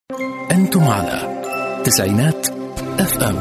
أنتم على تسعينات اف ام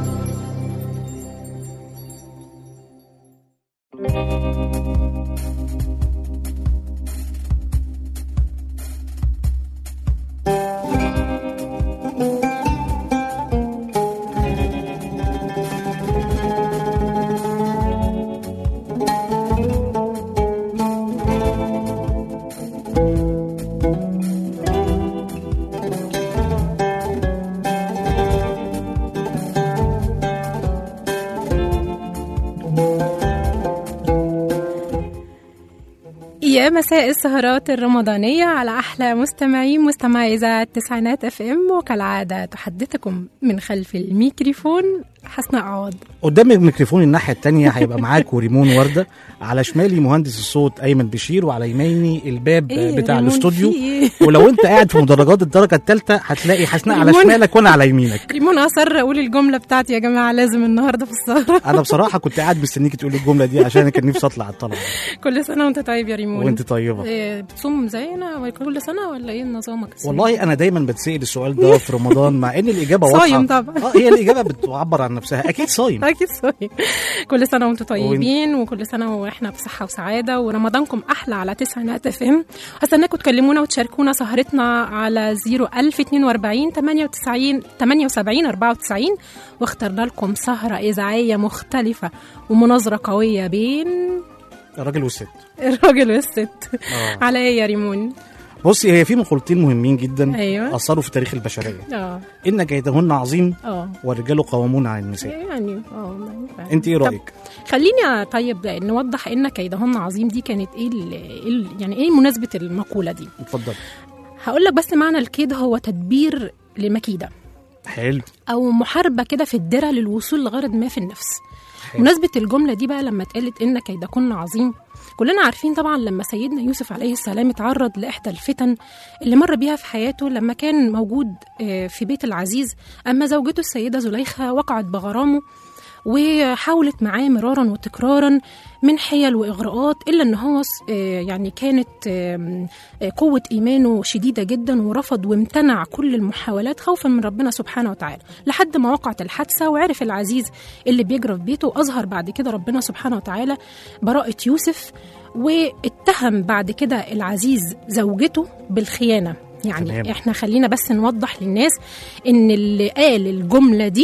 يا مساء السهرات الرمضانية على أحلى مستمعين مستمعي إذاعة التسعينات اف ام وكالعادة تحدثكم من خلف الميكروفون حسناء عوض قدام الميكروفون الناحية التانية هيبقى معاك وريمون وردة على شمالي مهندس الصوت أيمن بشير وعلى يميني الباب إيه بتاع ريمون الاستوديو في إيه؟ ولو أنت قاعد في مدرجات الدرجة الثالثة هتلاقي حسناء على ريمون. شمالك وأنا على يمينك ريمون أصر أقول الجملة بتاعتي يا جماعة لازم النهاردة في السهرة أنا بصراحة كنت قاعد مستنيك تقول الجملة دي عشان أنا كان نفسي أطلع الطلعة كل سنة وأنت طيب يا ريمون وأنت طيبة إيه بتصوم زينا ولا كل سنة ولا إيه نظامك السنة دي؟ والله أنا دايما بتسأل السؤال ده في رمضان مع إن الإجابة واضحة صايم طبعا. اه هي الإجابة بتعبر عن نفسها أكيد صايم اكيد صحيح كل سنه وانتم طيبين وكل سنه واحنا بصحه وسعاده ورمضانكم احلى على تسعينات اف ام هستناكم تكلمونا وتشاركونا سهرتنا على 01042 98 78 94 واخترنا لكم سهره اذاعيه مختلفه ومناظره قويه بين الراجل والست الراجل والست آه. على ايه يا ريمون؟ بصي هي في مقولتين مهمين جدا أيوة. أثروا في تاريخ البشرية اه إن كيدهن عظيم اه والرجال قوامون على النساء يعني اه والله فعلا. انت ايه طب رايك خليني طيب نوضح ان كيدهن عظيم دي كانت ايه ال- إيه ال- يعني ايه مناسبه المقوله دي اتفضل هقول لك بس معنى الكيد هو تدبير لمكيده حلو او محاربه كده في الدرع للوصول لغرض ما في النفس حلو. مناسبة الجملة دي بقى لما اتقالت إن كيدكن عظيم كلنا عارفين طبعا لما سيدنا يوسف عليه السلام اتعرض لإحدى الفتن اللي مر بيها في حياته لما كان موجود آه، في بيت العزيز أما زوجته السيدة زليخة وقعت بغرامه وحاولت معاه مرارا وتكرارا من حيل واغراءات الا ان هو س- آه، يعني كانت آم، آه، قوه ايمانه شديده جدا ورفض وامتنع كل المحاولات خوفا من ربنا سبحانه وتعالى لحد ما وقعت الحادثه وعرف العزيز اللي بيجرى في بيته واظهر بعد كده ربنا سبحانه وتعالى براءه يوسف واتهم بعد كده العزيز زوجته بالخيانه يعني تمام. احنا خلينا بس نوضح للناس ان اللي قال الجمله دي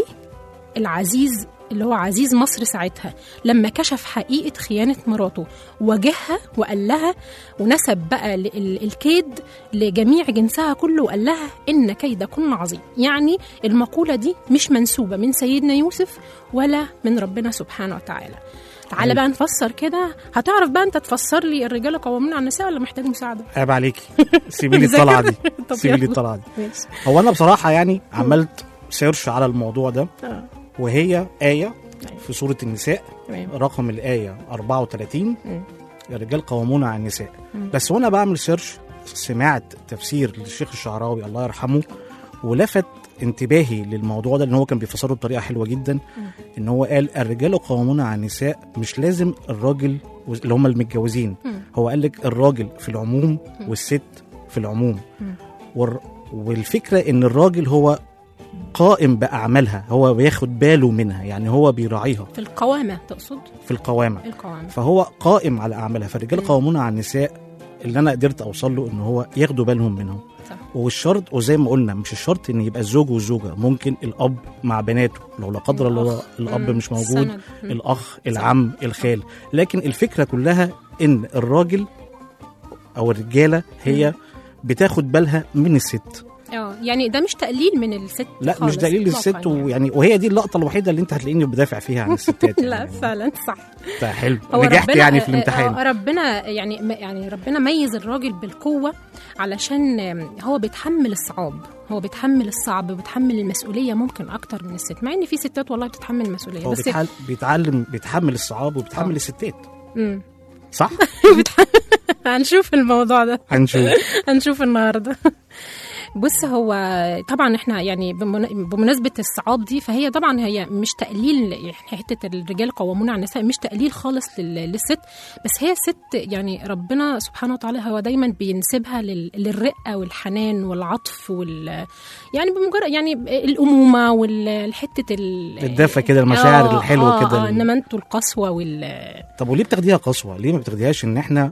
العزيز اللي هو عزيز مصر ساعتها لما كشف حقيقة خيانة مراته واجهها وقال لها ونسب بقى ال- ال- الكيد لجميع جنسها كله وقال لها إن كيدكن عظيم يعني المقولة دي مش منسوبة من سيدنا يوسف ولا من ربنا سبحانه وتعالى تعالى بقى نفسر كده هتعرف بقى انت تفسر لي الرجاله قوامون على النساء ولا محتاج مساعده عيب عليكي سيبي لي مذاكر؟ الطلعه دي طب سيبي لي يلا. الطلعه دي ماشي هو انا بصراحه يعني عملت سيرش على الموضوع ده آه، وهي ايه في سوره النساء تمام رقم الايه 34 مم. الرجال قوامون على النساء مم. بس وانا بعمل سيرش سمعت تفسير للشيخ الشعراوي الله يرحمه ولفت انتباهي للموضوع ده ان هو كان بيفسره بطريقه حلوه جدا ان هو قال الرجال قوامون على النساء مش لازم الراجل اللي هم المتجوزين مم. هو قال لك الراجل في العموم والست في العموم مم. والر- والفكره ان الراجل هو قائم باعمالها هو بياخد باله منها يعني هو بيراعيها في القوامة تقصد في القوامه القوامة فهو قائم على اعمالها فالرجال مم. قوامون على النساء اللي انا قدرت اوصل له ان هو ياخدوا بالهم منهم صح والشرط وزي ما قلنا مش الشرط ان يبقى الزوج والزوجه ممكن الاب مع بناته لو لا قدر الله الأخ. الاب مم. مش موجود السند. مم. الاخ العم الخال لكن الفكره كلها ان الراجل او الرجاله هي بتاخد بالها من الست اه يعني ده مش تقليل من الست لا خالص مش دليل إطلاقاً للست ويعني وهي دي اللقطه الوحيده اللي انت هتلاقيني بدافع فيها عن الستات لا يعني. فعلا صح ده حلو هو نجحت ربنا يعني في آه، الامتحان آه، ربنا يعني م- يعني ربنا ميز الراجل بالقوه علشان آم، هو بيتحمل الصعاب هو بيتحمل الصعب وبيتحمل المسؤوليه ممكن اكتر من الست مع ان في ستات والله بتتحمل المسؤوليه هو بس بيتعل- بيتعلم بيتحمل الصعاب وبيتحمل آه. الستات مم. صح هنشوف الموضوع ده هنشوف هنشوف النهارده بص هو طبعا احنا يعني بمن- بمناسبه الصعاب دي فهي طبعا هي مش تقليل يعني حته الرجال قوامون على النساء مش تقليل خالص لل- للست بس هي الست يعني ربنا سبحانه وتعالى هو دايما بينسبها لل- للرقه والحنان والعطف وال يعني بمجرد يعني الامومه والحته الدفى كده، المشاعر الحلوة آه كده. آه انما انتوا القسوه وال طب وليه بتاخديها قسوه ليه ما بتاخديهاش ان احنا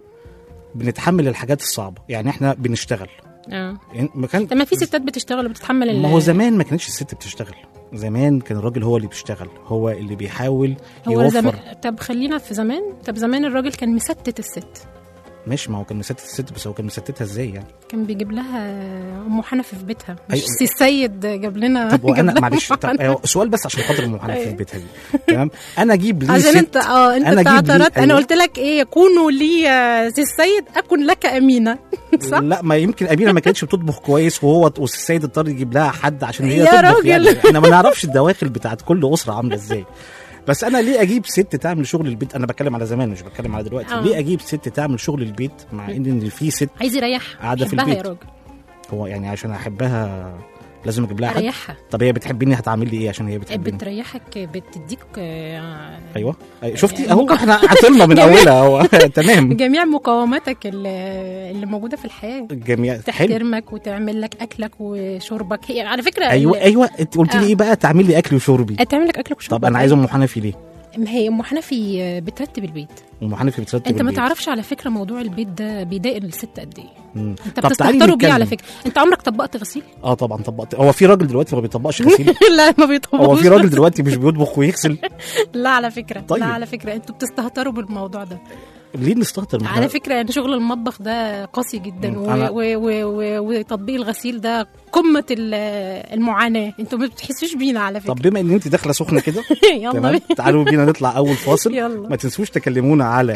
بنتحمل الحاجات الصعبه يعني احنا بنشتغل اه يعني ما كان طب ما في ستات بتشتغل وبتتحمل ال- ما هو زمان ما كانتش الست بتشتغل زمان كان الراجل هو اللي بيشتغل هو اللي بيحاول هو يوفر زمان طب خلينا في زمان طب زمان الراجل كان مستت الست ماشي ما هو كان مستت الست بس هو كان مستتها ازاي يعني كان بيجيب لها ام حنفي في بيتها مش أيوة. سي السيد جاب لنا طب جاب وانا لنا معلش أم طب حنفي. أيوة، سؤال بس عشان خاطر ام حنفي في أيوة. بيتها دي تمام انا اجيب ليه عشان ست انت اه انت أنا أجيب ليه- اعترضت انا أيوة. قلت لك ايه كونوا لي يا سي السيد اكن لك امينه صح لا ما يمكن امينه ما كانتش بتطبخ كويس وهو والسيد اضطر يجيب لها حد عشان هي يا تطبخ راجل. يعني احنا ما نعرفش الدواخل بتاعت كل اسره عامله ازاي بس انا ليه اجيب ست تعمل شغل البيت انا بتكلم على زمان مش بتكلم على دلوقتي آه. ليه اجيب ست تعمل شغل البيت مع ان إن في ست عايز يريح قاعدة في يحبها البيت. يا راجل هو يعني عشان احبها لازم اجيب لها حد اريحها طب هي بتحبني هتعمل لي ايه عشان هي بتحبني بتريحك بتديك آه، ايوه أي- شفتي اهو احنا عطلنا من جميل. اولها اهو تمام جميع مقوماتك اللي, اللي موجوده في الحياه جميع حلو تحترمك وتعمل لك اكلك وشربك هي على فكره ايوه ال- ايوه انت قلت لي آه. ايه بقى تعمل لي اكل وشربي تعمل لك اكلك وشربك طب انا عايز ام حنفي ليه ما هي ام حنفي بترتب البيت ام حنفي بترتب انت ما البيت. تعرفش على فكره موضوع البيت ده بيضايق الست قد ايه مم. انت طب تعالي بتستهتروا بيه نتكلم. على فكره انت عمرك طبقت غسيل اه طبعا طبقت هو في راجل دلوقتي ما بيطبقش غسيل لا ما بيطبقوش هو في راجل دلوقتي مش بيطبخ ويغسل لا على فكره طيب. لا على فكره انتوا بتستهتروا بالموضوع ده ليه نستهتر من على ده؟ فكره يعني شغل المطبخ ده قاسي جدا مم. و- أنا- و- و- و- وتطبيق الغسيل ده قمه ال- المعاناه انتوا ما بتحسوش بينا على فكره طب بما ان انت داخله سخنه كده يلا تمام بينا. تعالوا بينا نطلع اول فاصل يلا. ما تنسوش تكلمونا على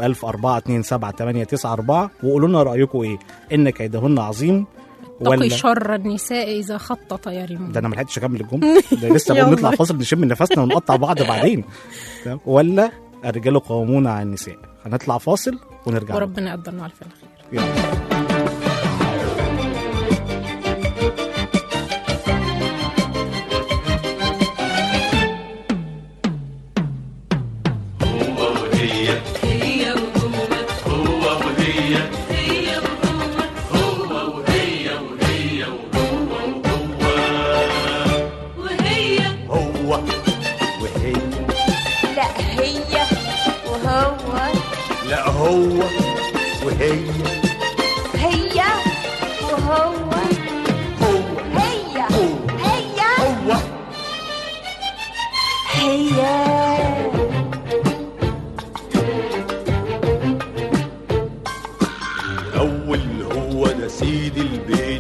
010427894 وقولوا لنا رايكم ايه ان كيدهن عظيم اتقي ولا شر النساء اذا خطط يرمون ده انا ما لحقتش اكمل الجمله ده لسه بقول يلا. نطلع فاصل نشم نفسنا ونقطع بعض بعدين تمام؟ ولا الرجال قوامون على النساء هنطلع فاصل ونرجع لكم. وربنا يقدرنا على الفعل خير يلا. هو وهي لا هي وهو لا هو وهي هي وهو هو هي هي هو هي الأول هو ده سيد البيت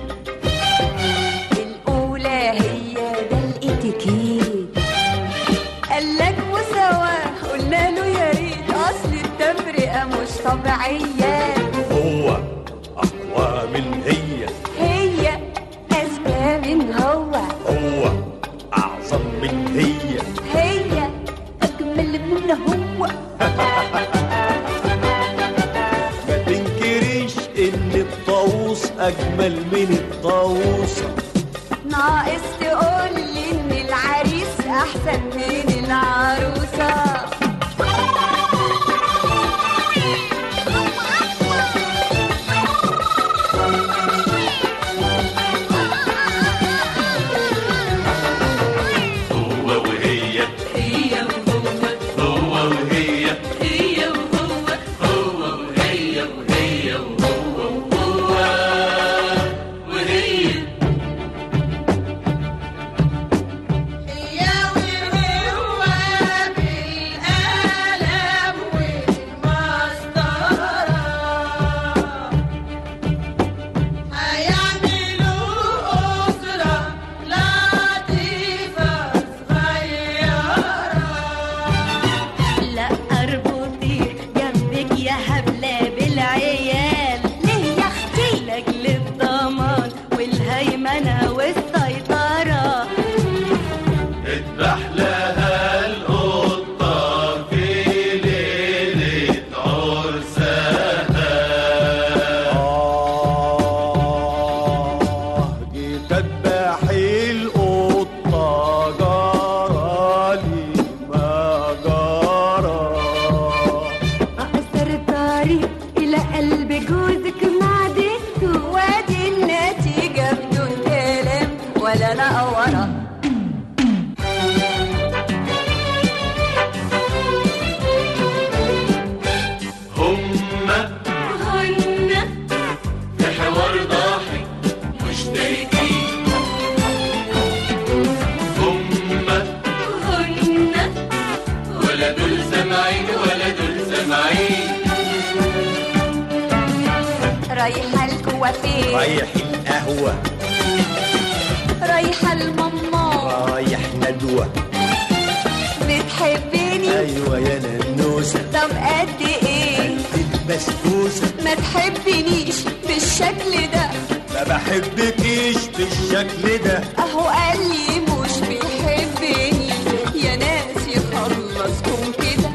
الأولى هي ده الاتيكيت قالك وسوا قلنا له يا ريت أصل التفرقة مش طبيعية هو أقوى من هي هي أذكى من هو هو أعظم من هي هي أجمل من هو ما تنكريش إن الطاووس أجمل من الطاووسة ناقص تقول لي إن العريس أحسن من العروسة هو وهي هي وهو هو وهي هي وهو هو وهي وهي وهو وهو وهي هي ولا نقورة هما هن في حوار ضاحك مشتركين هما هن ولا دول سامعين ولا دول سامعين رايحة الكوافير رايح القهوة رايحة الماما رايح ندوة بتحبني أيوة يا ننوسة طب قد ايه البسبوسة ما تحبنيش بالشكل ده ما بحبكيش بالشكل ده اهو قال لي مش بيحبني يا ناس يخلصكم كده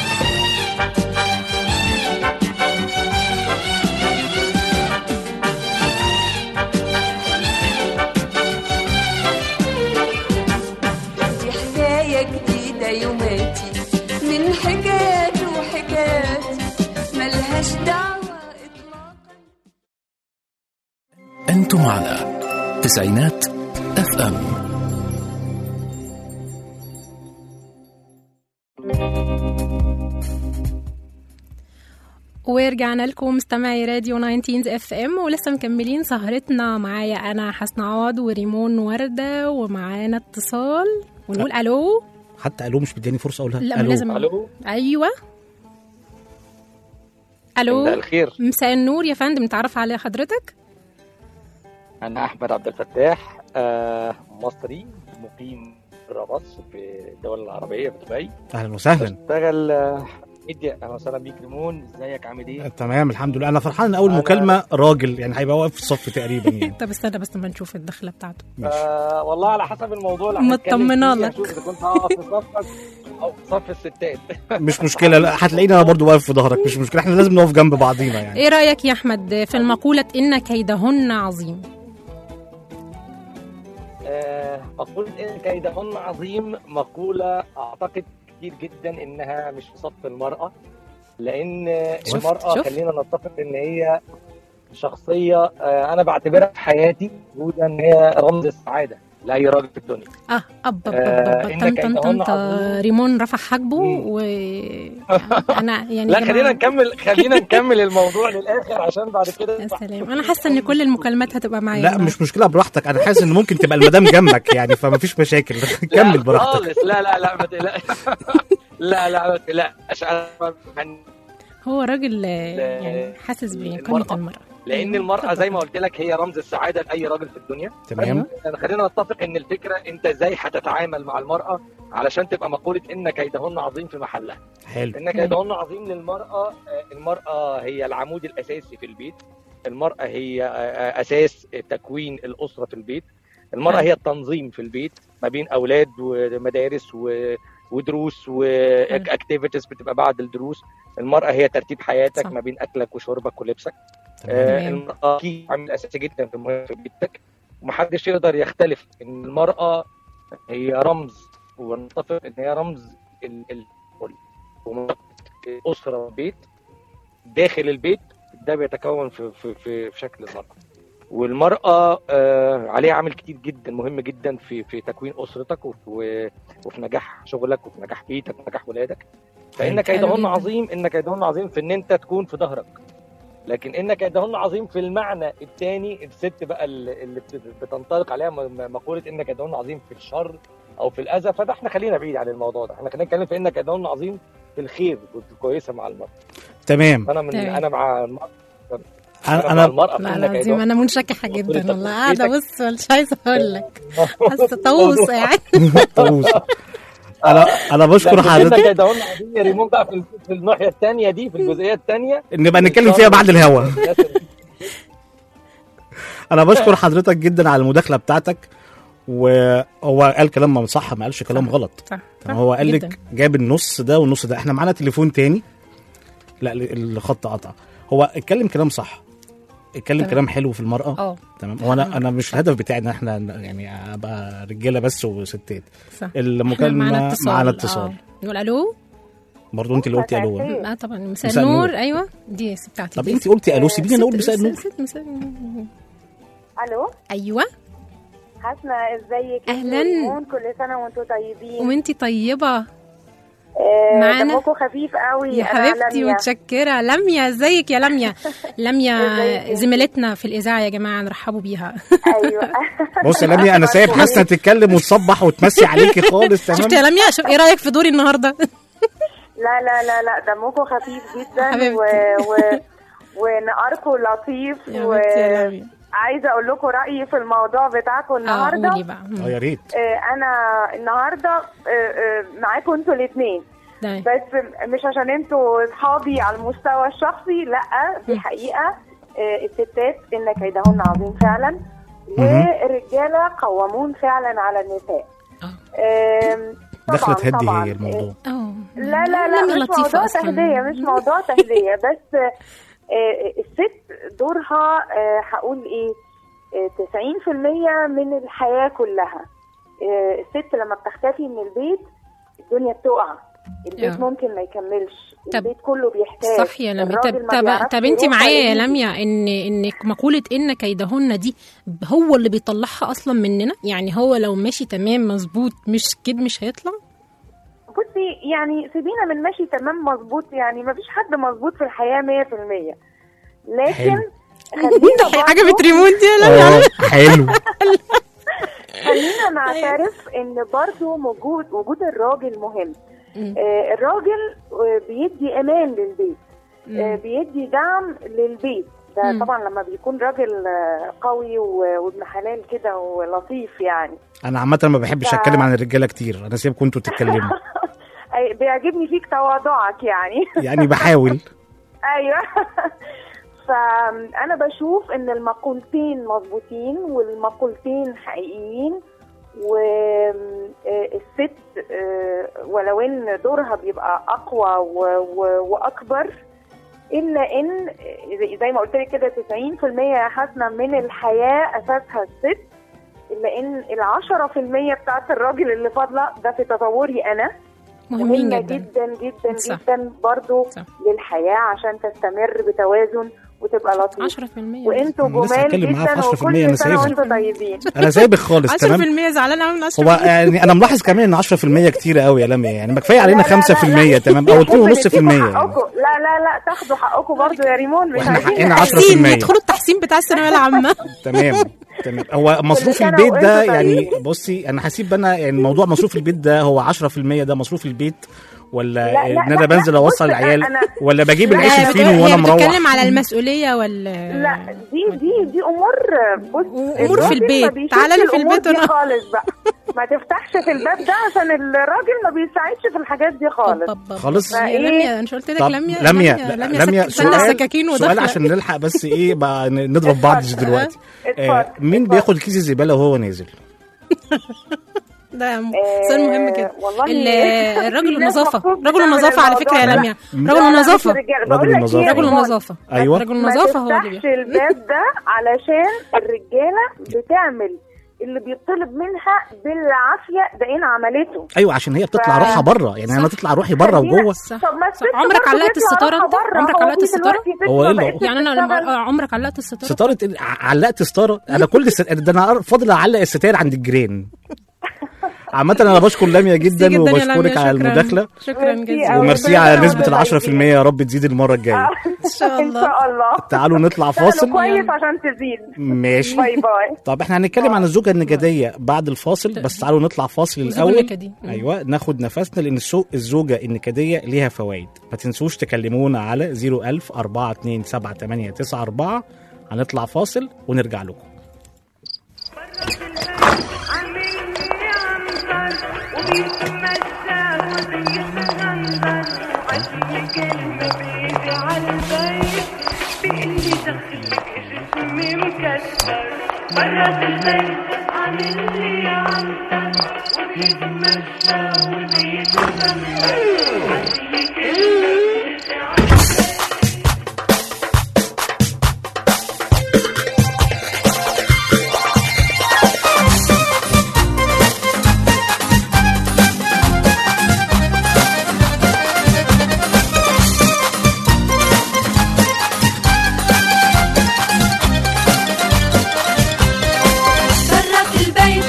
دي حكاية جديدة يوماتي من حكايات وحكايات ملهاش دعوة إطلاقا أنتم على تسعينات اف ام ورجعنا لكم مستمعي راديو 19 اف ام ولسه مكملين سهرتنا معايا انا حسن عوض وريمون ورده ومعانا اتصال ونقول الو حتى الو مش مدياني فرصه اقولها لا الو لازم الو ايوه مساء الو الخير مساء النور يا فندم نتعرف على حضرتك انا احمد عبد الفتاح آه مصري مقيم بره مصر في الدول العربيه في دبي اهلا وسهلا بشتغل آه، ميديا اهلا وسهلا بيك ريمون ازيك عامل ايه؟ تمام الحمد لله انا فرحان ان اول أنا- مكالمه راجل يعني هيبقى واقف في الصف تقريبا يعني طب استنى بس ما نشوف الدخله بتاعته ماشي آه والله على حسب الموضوع اللي هنتكلم مطمنة فيه، لك. هشوف اذا كنت هقف في صفك او في صف الستات مش مشكله لا هتلاقيني انا برضو واقف في ظهرك مش مشكله احنا لازم نقف جنب بعضينا يعني ايه رايك يا احمد في المقوله ان كيدهن عظيم آه، مقولة إن كيدهن عظيم مقولة أعتقد كتير جدا إنها مش في صف المرأة لأن شفت- المرأة شفت؟ خلينا نتفق إن هي شخصية آه، أنا بعتبرها في حياتي وجودا إن هي رمز السعادة لأي راجل في الدنيا اه اب اب آه، اب إن طن طن كيدهن طن عظيم. ريمون رفع حاجبه مم. و انا يعني لا يا خلينا جماعة، نكمل خلينا نكمل الموضوع للآخر عشان بعد كده يا سلام انا حاسه ان كل المكالمات هتبقى معايا لا مش مشكله براحتك انا حاسس ان ممكن تبقى المدام جنبك يعني فما فيش مشاكل كمل لا براحتك خالص لا لا لا ما تقلقش لا لا ما تقلقش أنا- هو راجل آه، يعني حاسس بقيمه المرأة. المراه لان المراه زي ما قلت لك هي رمز السعاده لاي راجل في الدنيا تمام يعني خلينا نتفق ان الفكره انت ازاي هتتعامل مع المراه علشان تبقى مقوله ان كيدهن عظيم في محلها حلو ان كيدهن عظيم للمراه آه، المراه هي العمود الاساسي في البيت المراه هي آه، آه، اساس تكوين الاسره في البيت المراه هي التنظيم في البيت ما بين اولاد ومدارس و ودروس واكتيفيتيز بتبقى بعد الدروس المراه هي ترتيب حياتك صح. ما بين اكلك وشربك ولبسك تمام آه، تمام. المرأة أكيد عامل أساسي جدا في مهم في بيتك ومحدش يقدر يختلف إن المرأة هي رمز ونتفق إن هي رمز ال- ال- ومرأة الأسرة والبيت داخل البيت ده بيتكون في في في, في شكل المرأة والمرأة آه، عليها عامل كتير جدا مهم جدا في في تكوين أسرتك وفي وفي نجاح شغلك وفي نجاح بيتك ونجاح ولادك فإن حلو كيدهن جدا. عظيم إن كيدهن عظيم في إن أنت تكون في ظهرك لكن ان كيدهن عظيم في المعنى الثاني الست بقى اللي اللي بت- بتنطلق عليها م- م- مقوله ان كيدهن عظيم في الشر او في الاذى فده احنا خلينا بعيد عن الموضوع ده احنا خلينا نتكلم في ان كيدهن عظيم في الخير كويسه مع المراه تمام انا من تمام. انا مع المراه انا مع انا المراه في لا إن العظيم كيدهن انا منشكحه جدا وطريقة والله قاعده تفكيرك. بص مش عايزه اقول لك حاسه طاووس قاعد طاووس. انا انا بشكر لكن إن حضرتك كيدهن عظيم يا ريمون بقى في في الناحيه الثانيه دي في الجزئيه الثانيه نبقى نتكلم فيها بعد الهوا انا بشكر حضرتك جدا على المداخله بتاعتك وهو قال كلام ما صح ما قالش كلام غلط صح صح هو قال جداً. لك جاب النص ده والنص ده احنا معانا تليفون تاني لا الخط قطع هو اتكلم كلام صح اتكلم تمام. كلام حلو في المرأة اه تمام هو انا انا مش الهدف بتاعي ان احنا يعني ابقى رجاله بس وستات صح المكالمه معانا اتصال معانا اتصال آه. نقول الو برضه انت اللي قلتي الو لا طبعا مساء مساء النور النور. ايوه دي الست بتاعتي طب دي. انت قلتي الو سيبيني انا اقول ست- مساء النور ست مساء النور الو ايوه حسنة ازيك أهلاً. ريمون؟ كل سنة وانتم طيبين وانتي طيبة آه، معانا؟ دمكم خفيف قوي يا أنا حبيبتي لميا. متشكرة لميا ازيك يا لميا لميا ازيك انتي؟ زميلتنا في الإذاعة يا جماعة نرحبوا بيها ايوه بص يا لميا انا سايب حسنه تتكلم وتصبح وتمسي عليكي خالص شفت يا تمام لميا شوف ايه رأيك في دوري النهاردة لا لا لا لا دمكم خفيف جدا حبيبتي. و... و... ونقاركم لطيف يا حبيبتي يا لميا. وعايزة اقول لكم رأيي في الموضوع بتاعكم اه النهارده قولي بقى اه يا ريت آه، انا النهارده آه، آه، معاكم انتوا الاثنين تمام. بس مش عشان انتوا اصحابي على المستوى الشخصي لا دي حقيقه آه، الستات ان كيدهن عظيم فعلا والرجاله قوامون فعلا على النساء اه آم، طبعاً- دخلت هدي طبعاً. هي الموضوع اه لا لا لا لميا مش لطيفة موضوع أصلاً. تهدية مش موضوع تهدية بس آه، الست دورها آه، هقول ايه آه، 90% من الحياة كلها آه، الست لما بتختفي من البيت الدنيا بتقع البيت آه. ممكن ما يكملش طب- البيت كله بيحتاج صح يا لميا الراجل طب ما طب, بيعرفش طب انت يروح معايا يا ولا يجي. لميا ان ان مقولة ان كيدهن دي هو اللي بيطلعها اصلا مننا يعني هو لو ماشي تمام مظبوط مش كده مش هيطلع بصي يعني سيبينا من ماشي تمام مظبوط يعني ما فيش حد مظبوط في الحياة 100% لكن حلو. خلينا برضو- عجبت ريموند يا لميا اه حلو خلينا نعترف ان برضو وجود وجود الراجل مهم آه الراجل آه بيدي امان للبيت آه بيدي دعم للبيت ده مم. طبعا لما بيكون راجل آه قوي و- وابن حلال كده ولطيف يعني انا عامه ما بحبش ف- اتكلم عن الرجاله كتير انا سيبكم انتوا تتكلموا أي- بيعجبني فيك تواضعك يعني يعني بحاول ايوه فانا بشوف ان المقولتين مظبوطين والمقولتين حقيقيين والست ولو ان دورها بيبقى اقوى و- و- واكبر الا ان زي- زي ما قلت لك كده 90% يا حسنه من الحياه اساسها الست الا ان ال 10% بتاعت الراجل اللي فاضله ده في تصوري انا مهمين مهمة جدا جدا جدا صح. جدا برضو صح. للحياة عشان تستمر بتوازن وتبقى لطيفة 10% وانتوا أنا لسه جمال هتكلم معاها في جدا 10% أنا وكل سنة سايبها. وانتوا طيبين انا سايبك خالص 10% تمام زعلان قوي من 10% هو يعني انا ملاحظ كمان ان 10% كتير قوي يا لميا يعني ما كفايه علينا لا، لا، لا، 5% لا. تمام او 2.5% تديكوا يعني حقكم. لا لا لا تاخدوا حقكم برضو يا ريمون مش واحنا عايزين حقنا نحس- 10%. تحسين يدخلوا التحسين بتاع الثانويه العامه تمام تمام هو مصروف سنة البيت ده وأنتوا يعني طيبين. بصي انا هسيب انا يعني موضوع مصروف البيت ده هو 10% ده مصروف البيت ولا لا، لا، ان انا لا، بنزل لا، اوصل بص، العيال أنا- ولا بجيب لا، العيش هي الفينو بتقول- وانا هي مروح بتتكلم على المسؤوليه وال لا دي دي دي امور بص أمور في الراجل البيت. ما بيشوفش تعالى لي في الأمور البيت دي وأنا- خالص بقى ما تفتحش في الباب ده عشان الراجل ما بيساعدش في الحاجات دي خالص خالص. يا فإيه؟ لميا مش قلت لك طب لميا لميا لميا لميا سك- استنى سؤال السكاكين سؤال وداخله عشان نلحق بس ايه بقى ن- نضرب بعض اتفضل. دلوقتي اتفضل. آه مين اتفضل. بياخد كيس الزباله وهو نازل ده آه، سؤال مهم جدا والله ال- في الراجل ناس النظافه مخصوص رجل بتعمل النظافه على الموضوع فكره يا ده. لميا لا، رجل لا، لا، مش النظافه الرجالة. رجل بقول لك النظافة. إيه يا رجل ريمون؟ النظافه أيوة. رجل ما النظافه هو اللي تفتحش بيعمل. الباب ده علشان الرجاله بتعمل اللي بيطلب منها بالعافيه ده ان عملته ايوه عشان هي بتطلع ف- روحها بره يعني انا تطلع روحي بره خلينا- وجوه صح طب ما صح. الست عمرك برضه علقت بيطلع الستاره روحها انت بره. عمرك هو علقت في الستاره دلوقتي ست هو إيه ما اللي- بقتش يعني انا لما بتشتغل. آه، عمرك علقت الستاره ستاره إيه؟ علقت ستاره انا كل ست... ده انا فاضل اعلق الستاير عند الجيران عامة انا بشكر لميا ميرسي جدا يا وبشكرك لميا، على شكراً. المداخلة شكرا ميرسي جزيلا أوي. وميرسي على ربنا نسبة يبارك العشرة في المية يا رب تزيد المرة الجاية ان شاء ان الله شاء الله تعالوا نطلع تعالوا فاصل كويس عشان تزيد ماشي باي باي طب احنا هنتكلم عن الزوجة النكدية بعد الفاصل بس تعالوا نطلع فاصل الزوج الأول النكدي. مم. أيوة ناخد نفسنا لأن السو- الزوجة النكدية ليها فوائد ما تنسوش تكلمونا على 01000 427 هنطلع فاصل ونرجع لكم عاملني عنبر وبيتمشى وبيتغنبر عشان كلمة بإيدي عالبيت بإني دخلك جسمي مكسر برات البيت عاملني عنبر وبيتمشى وبيتغنبر عشان كلمة بإيدي عالبيت برات البيت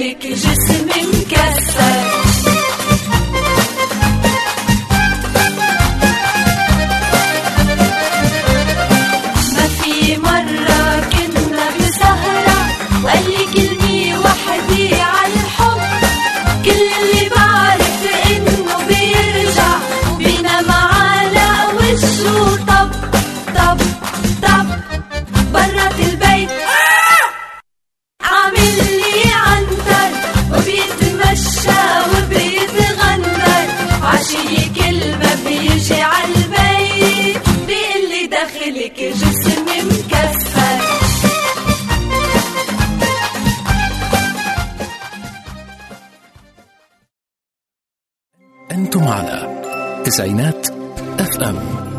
داخلك جسم مكسر ما في مرة كنا بسهرة وقال لي كلمة وحدي على الحب كل اللي بعرف انه بيرجع بينام على وشه طب طب طب برات البيت عامل لي عنتر وبيتمشى وبيتغندر عشي كل ما بيجي عالبيت بيقول لي داخلك جسم مكسر أنتم على تسعينات اف ام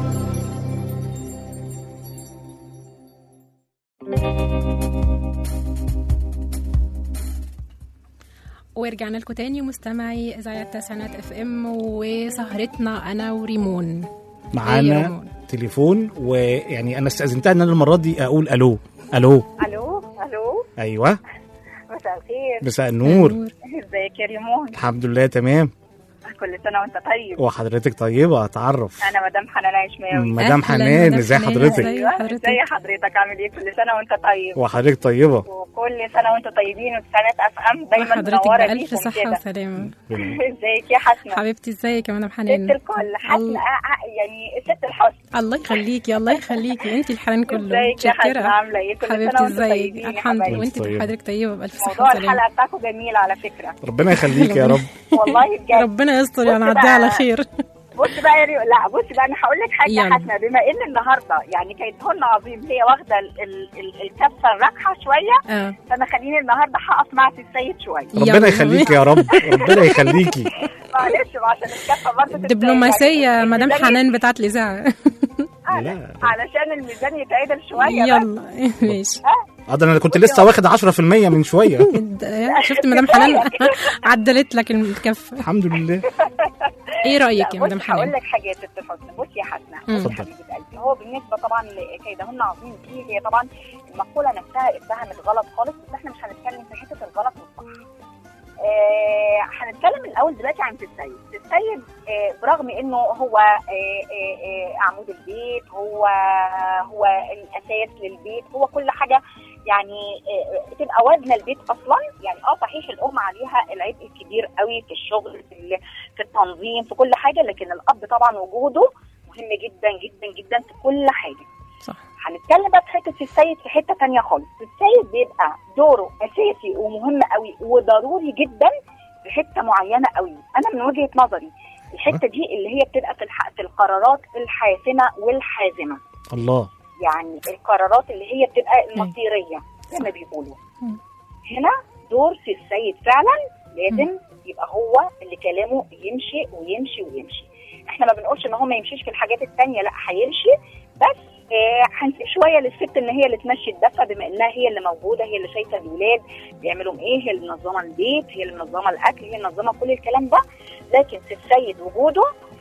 ورجعنا لكم تاني مستمعي اذاعه تسعينات اف ام وسهرتنا انا وريمون أي معانا ريمون. تليفون ويعني انا استاذنتها ان انا المره دي اقول الو الو الو الو ايوه مساء الخير مساء النور ازيك يا ريمون الحمد لله تمام كل سنه وانت طيب وحضرتك طيبه اتعرف انا مدام حنان عشماوي مدام أهلاً حنان مدام ازي حنان، حضرتك ازي ايوه حضرتك؟ ازي حضرتك عامل ايه كل سنه وانت طيب وحضرتك طيبه وكل سنه وانتم طيبين وتسعينات اف ام دايما وحضرتك منوره بألف بيكم صحة كده وسلامة ازيك يا حسنه حبيبتي ازيك يا مدام ست حنان الكل حسنه الله. آه، آه، يعني ست الحسن الله يخليكي الله يخليكي انت الحنان كله ازيك يا حسنه متشكرة عامله ايه كل سنه حبيبتي وانتم ازيك طيبين يا الحمد لله حبايبي وانت طيبة. حضرتك طيبة بألف صحة موضوع وسلامة الحلقه بتاعكم جميل على فكره ربنا يخليك يا رب والله بجد ربنا يستر بص يعني نعديها بقى. على خير بص بقى يا ريو لا بص بقى انا هقول لك حاجه يا يلا. حسنه بما ان النهارده يعني كانت هن عظيم هي واخده ال- ال- ال- الكفه الراكحه شويه اه فانا خليني النهارده هقف مع سي السيد شويه ربنا يلا. يخليك يا رب ربنا يخليكي معلش عشان الكفه برضه تتضايق. دبلوماسية يعني مدام الميزان حنان بتاعت الإذاعة لا علشان الميزان يتعدل شويه بس. يلا ماشي اه ده انا كنت لسه واخد 10% من شويه شفت مدام حنان عدلت لك الكف الحمد لله ايه رأيك يا لا، مدام بص هقول حنان لك حاجه يا ست حسن بص يا حسنه مم. بص يا اتفضل. حبيبه قلبي هو بالنسبه طبعا لكيدهن عظيم دي هي طبعا المقوله نفسها اتفهمت غلط خالص بس احنا مش هنتكلم في حته الغلط والصح آه، هنتكلم الاول دلوقتي عن السيد السيد آه، برغم انه هو آه، آه، آه، عمود البيت هو هو الاساس للبيت هو كل حاجه يعني آه، بتبقى وزن البيت اصلا يعني اه صحيح الام عليها العبء الكبير قوي في الشغل في ال- في التنظيم في كل حاجه لكن الاب طبعا وجوده مهم جدا جدا جدا في كل حاجه صح هنتكلم بقى في حته السيد في حته تانية خالص السيد بيبقى دوره اساسي ومهم قوي وضروري جدا في حته معينه قوي انا من وجهه نظري الحته دي اللي هي بتبقى في الح... في القرارات الحاسمه والحازمه الله يعني القرارات اللي هي بتبقى المصيريه زي ما بيقولوا مم. هنا دور في السيد فعلا لازم يبقى هو اللي كلامه يمشي ويمشي ويمشي احنا ما بنقولش ان هو ما يمشيش في الحاجات التانية لا هيمشي بس آه، هنسيب شويه للست ان هي اللي تمشي الدفه بما انها هي اللي موجوده هي اللي شايفه الولاد بيعملوا ايه هي اللي منظمه البيت هي اللي منظمه الاكل هي اللي منظمه كل الكلام ده لكن في السيد وجوده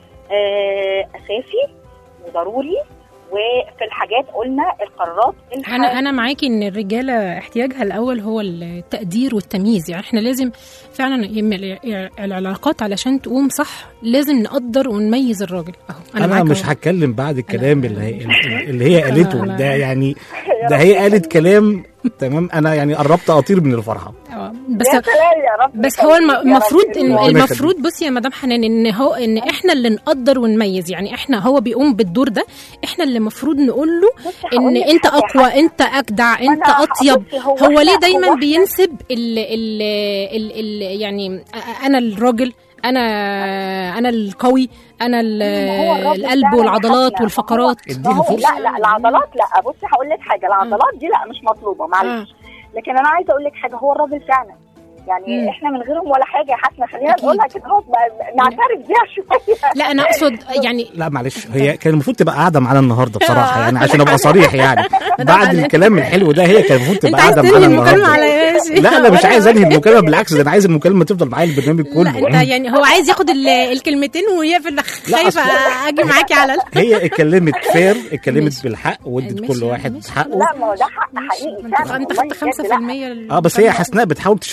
آه، اساسي وضروري وفي الحاجات قلنا القرارات انا انا معاكي ان الرجاله احتياجها الاول هو التقدير والتمييز يعني احنا لازم فعلا يم- العلاقات علشان تقوم صح لازم نقدر ونميز الراجل اهو انا, معاك مش أهو. هتكلم بعد الكلام اللي هي اللي هي قالته أنا- ده يعني ده هي قالت كلام تمام انا يعني قربت اطير من الفرحه آه، بس يا سلام يا رب بس هو الم- يا رب المفروض إن يخليك. ربنا المفروض بصي يا مدام حنان ان هو ان احنا اللي نقدر ونميز يعني احنا هو بيقوم بالدور ده احنا اللي المفروض نقول له بصي ان هقول لك انت حاجة يا اقوى انت اجدع انت أنا اطيب بصي هو هو ليه إحنا- دايما هو إحنا- بينسب ال ال ال ال يعني أ- انا الراجل انا انا القوي انا ال- ما هو الراجل القلب فعلاً والعضلات حسنة. والفقرات ما اديها هو فرصه لا لا العضلات لا بصي هقول لك حاجه العضلات دي لا مش مطلوبه معلش لكن انا عايزه اقول لك حاجه هو الراجل فعلا يعني مم. احنا من غيرهم ولا حاجه يا حسنه خلينا أكيد. نقولها كده اهو بقى- نعترف بيها شويه لا انا اقصد يعني لا معلش هي كان المفروض تبقى قاعده معانا النهارده بصراحه آه. يعني عشان ابقى صريح يعني بعد على- الكلام الحلو ده هي كان المفروض انت تبقى عايز قاعده تنهي معانا المكالمه على النهارده ايش لا انا مش عايز انهي المكالمه بالعكس ده انا عايز المكالمه تفضل معايا البرنامج لا كله انت يعني هو عايز ياخد ال- الكلمتين وهي في اللي خايفه اجي معاكي على ال- هي اتكلمت فير اتكلمت ماشي. بالحق وادت ماشي، كل واحد ماشي. حقه لا ما هو ده حق حقيقي انت فعلا انت والله خدت بجد لا. 5% لل- اه بس هي حسناء بتحاول تشوه الصوره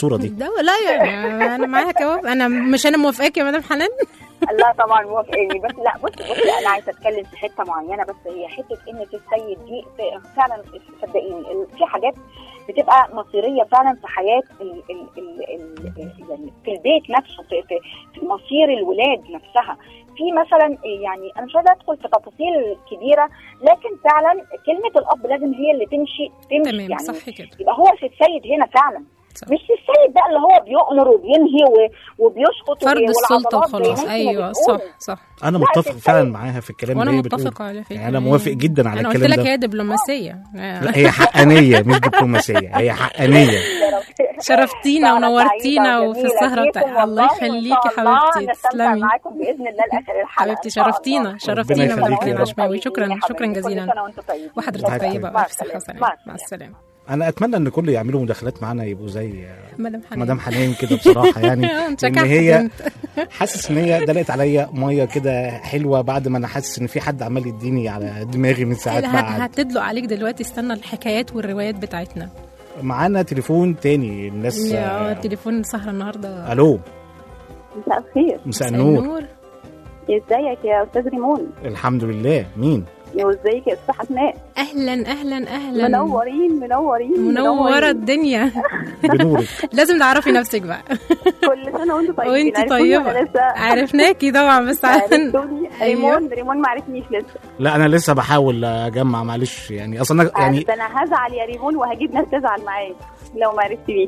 الصوره دي ده لا يعني انا معاك اهو انا مش انا موافقاك يا مدام حنان لا طبعا موافقاني بس لا بص بص انا عايزه اتكلم في حته معينه بس هي حته ان السيد دي ف- فعلا صدقيني ال- في حاجات بتبقى مصيريه فعلا في حياه ال ال ال ال يعني في البيت نفسه في, في, في مصير الولاد نفسها في مثلا يعني انا مش عايزه ادخل في تفاصيل كبيره لكن فعلا كلمه الاب لازم هي اللي تمشي تمشي تمام يعني صح كده يبقى هو في السيد هنا فعلا صح. مش في السيد بقى اللي هو بيؤمر وبينهي و- وبيشخط فرض وبي- السلطه والعضلات زي وخلاص ما انت ايوه ما صح بتقولي. صح انا لا، متفق في فعلا السيد. معاها في الكلام وانا اللي هي بتقوله متفقه على فكره يعني انا موافق جدا على انا قلت الكلام لك ده هي دبلوماسيه لا هي حقانيه مش دبلوماسيه هي حقانيه شرفتينا سهرة ونورتينا سعيدة وفي وجميلة السهرة بيكم بتاع الله والله، وإن يخليكي شاء الله حبيبتي نستمتع تسلمي معاكم باذن الله لاخر الحلقه حبيبتي إن شاء الله. شرفتينا شرفتينا يخليكي مبروك يا يا رب. بشماوي شكرا يا شكرا حبيبتي، كل جزيلا سنة وأنتم طيبين. وحضرتك طيب. طيبة مع وألف صحة السلامة. وسلامة مع مع السلامة. السلامة انا اتمنى ان كل يعملوا مداخلات معانا يبقوا زي مدام حنان مدام حنان كده بصراحه يعني انت ان كحت هي انت. حاسس ان هي دلقت عليا ميه كده حلوه بعد ما انا حاسس ان في حد عمال يديني على دماغي من ساعات ما هت- قعد هتدلق عليك دلوقتي استنى الحكايات والروايات بتاعتنا معانا تليفون تاني الناس يا آه، تليفون سهرة النهاردة الو مساء الخير مساء النور ازيك يا استاذ ريمون الحمد لله مين وازيك يا استاذ حسناء اهلا اهلا اهلا منورين منورين منورة الدنيا بنورك لازم تعرفي نفسك بقى كل سنه وانتم طيبين وانت عرفتوني ولا طيبة لسه عرفناكي طبعا بس عن عرفتوني أيوه. ريمون ريمون ما عرفنيش لسه لا انا لسه بحاول اجمع معلش يعني اصلا أنا يعني ده انا هزعل يا ريمون وهجيب ناس تزعل معايا لو ما عرفتنيش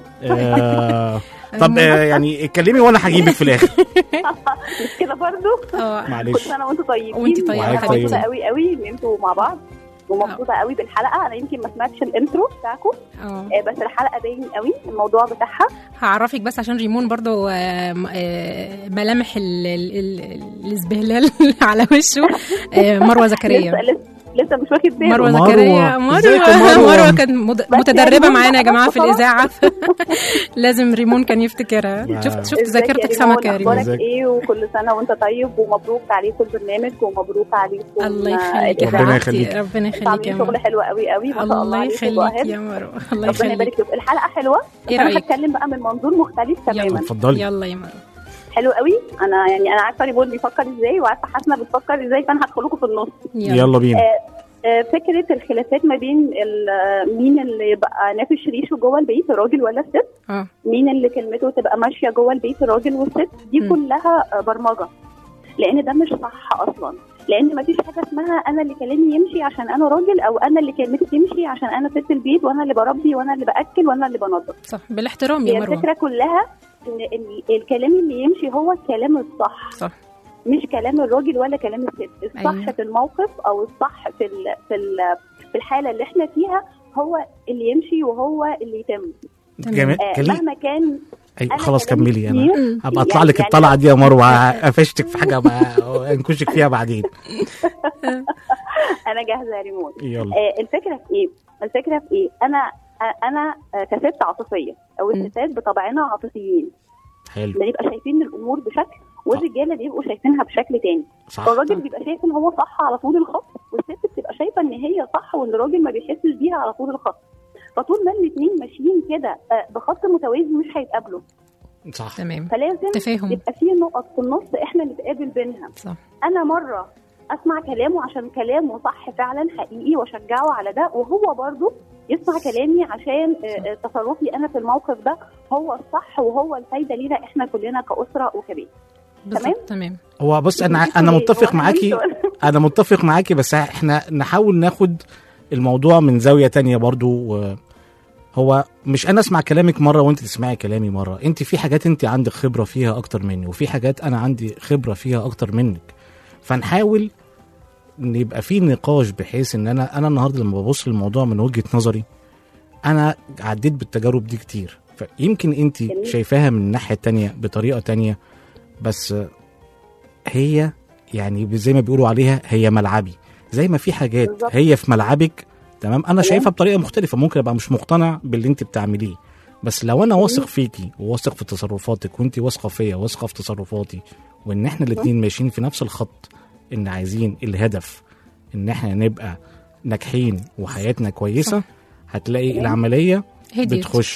آه طب آه يعني اتكلمي وانا هجيبك في الاخر مش كده برضو اه كل معلش سنه وانتم طيبين وانتي طيبة وانا حبيبتي. مبسوطه قوي قوي ان انتوا مع بعض ومبسوطه قوي بالحلقه انا يمكن ما سمعتش الانترو بتاعكم اه آه، بس الحلقه باين قوي الموضوع بتاعها هعرفك بس عشان ريمون برضو آه، م- آه، ملامح ال- ال- ال- الازبهلال على وشه آه، مروة لسه زكريا لسه لسه مش واخد باله مروة مروة. زكريا ازيك يا مروة مروة؟ مروة كانت مد- بس متدربة يعني معانا يا جماعة في خلاص. الإذاعة لازم ريمون كان يفتكرها لا. شفت شفت ازيك يا ذاكرتك ريمون؟ سمكة يا ريمون اخبارك ازيك؟ ايه وكل سنه وانت طيب ومبروك عليكم البرنامج ومبروك عليكم الله آه، يخليك يا ربنا حبيبتي يخليك. ربنا انتوا يخليك يا عاملين شغل مروة حلو قوي قوي ما شاء الله الله عليكم يخليك وأهل. يا مروة الله ربنا يخليك يبارك فيكم الحلقه حلوه بس ايه انا رأيك؟ هتكلم بقى من منظور مختلف تماما اتفضلي يلا يا مروة حلو قوي انا يعني انا عارفه ريبون بيفكر ازاي وعارفه حسنه بتفكر ازاي فانا هدخل لكم في النص يلا بينا آه، فكره الخلافات ما بين ال- آه، مين اللي يبقى نافش ريشه جوه البيت الراجل ولا الست اه مين اللي كلمته تبقى ماشيه جوه البيت الراجل والست دي م. كلها آه، برمجه لان ده مش صح اصلا لان ما فيش حاجه اسمها انا اللي كلامي يمشي عشان انا راجل او انا اللي كلمتي تمشي عشان انا ست البيت وانا اللي بربي وانا اللي باكل وانا اللي بنظف صح بالاحترام هي يا مروة الفكره كلها ان ال- الكلام اللي يمشي هو الكلام الصح صح مش كلام الراجل ولا كلام الست الصح أيوة. في الموقف او الصح في ال في ال في الحاله اللي احنا فيها هو اللي يمشي وهو اللي يتم جميل آه كلمي مهما كان أي أنا خلاص كلامي كملي انا كتير، هبقى اطلع يعني- لك يعني الطلعه دي يا مروه قفشتك في حاجه ما انكشك فيها بعدين انا جاهزه يا ريمون يلا آه الفكره في ايه؟ الفكره في ايه؟ انا آه انا آه كست عاطفيه او م. الستات بطبعنا عاطفيين حلو بنبقى شايفين الامور بشكل والرجاله بيبقوا شايفينها بشكل تاني صح فالراجل بيبقى شايف ان هو صح على طول الخط والست بتبقى شايفه ان هي صح وان الراجل ما بيحسش بيها على طول الخط فطول ما الاثنين ماشيين كده آه، بخط متوازي مش هيتقابلوا صح تمام فلازم تفاهم يبقى في نقط في النص احنا نتقابل بينها صح انا مره اسمع كلامه عشان كلامه صح فعلا حقيقي واشجعه على ده وهو برضه يسمع كلامي عشان آه، آه، تصرفي انا في الموقف ده هو الصح وهو الفايده لينا احنا كلنا كاسره وكبيت بالظبط تمام هو بص انا انتوا انا ايه؟ متفق هو معاكي انتوا- انا متفق معاكي بس احنا نحاول ناخد الموضوع من زاويه تانية برضو و هو مش انا اسمع كلامك مره وانت تسمعي كلامي مره انت في حاجات انت عندك خبره فيها اكتر مني وفي حاجات انا عندي خبره فيها اكتر منك فنحاول ان يبقى في نقاش بحيث ان انا انا النهارده لما ببص للموضوع من وجهه نظري انا عديت بالتجارب دي كتير فيمكن انت جميل. شايفاها من الناحيه التانية بطريقه تانية بس هي يعني زي ما بيقولوا عليها هي ملعبي زي ما في حاجات بالظبط. هي في ملعبك تمام انا تمام. شايفها بطريقه مختلفه ممكن ابقى مش مقتنع باللي انت بتعمليه بس لو انا واثق فيكي وواثق في تصرفاتك وانت واثقه فيا واثقه في تصرفاتي وان احنا الاثنين ماشيين في نفس الخط ان عايزين الهدف ان احنا نبقى ناجحين وحياتنا كويسه هتلاقي العمليه هديت بتخش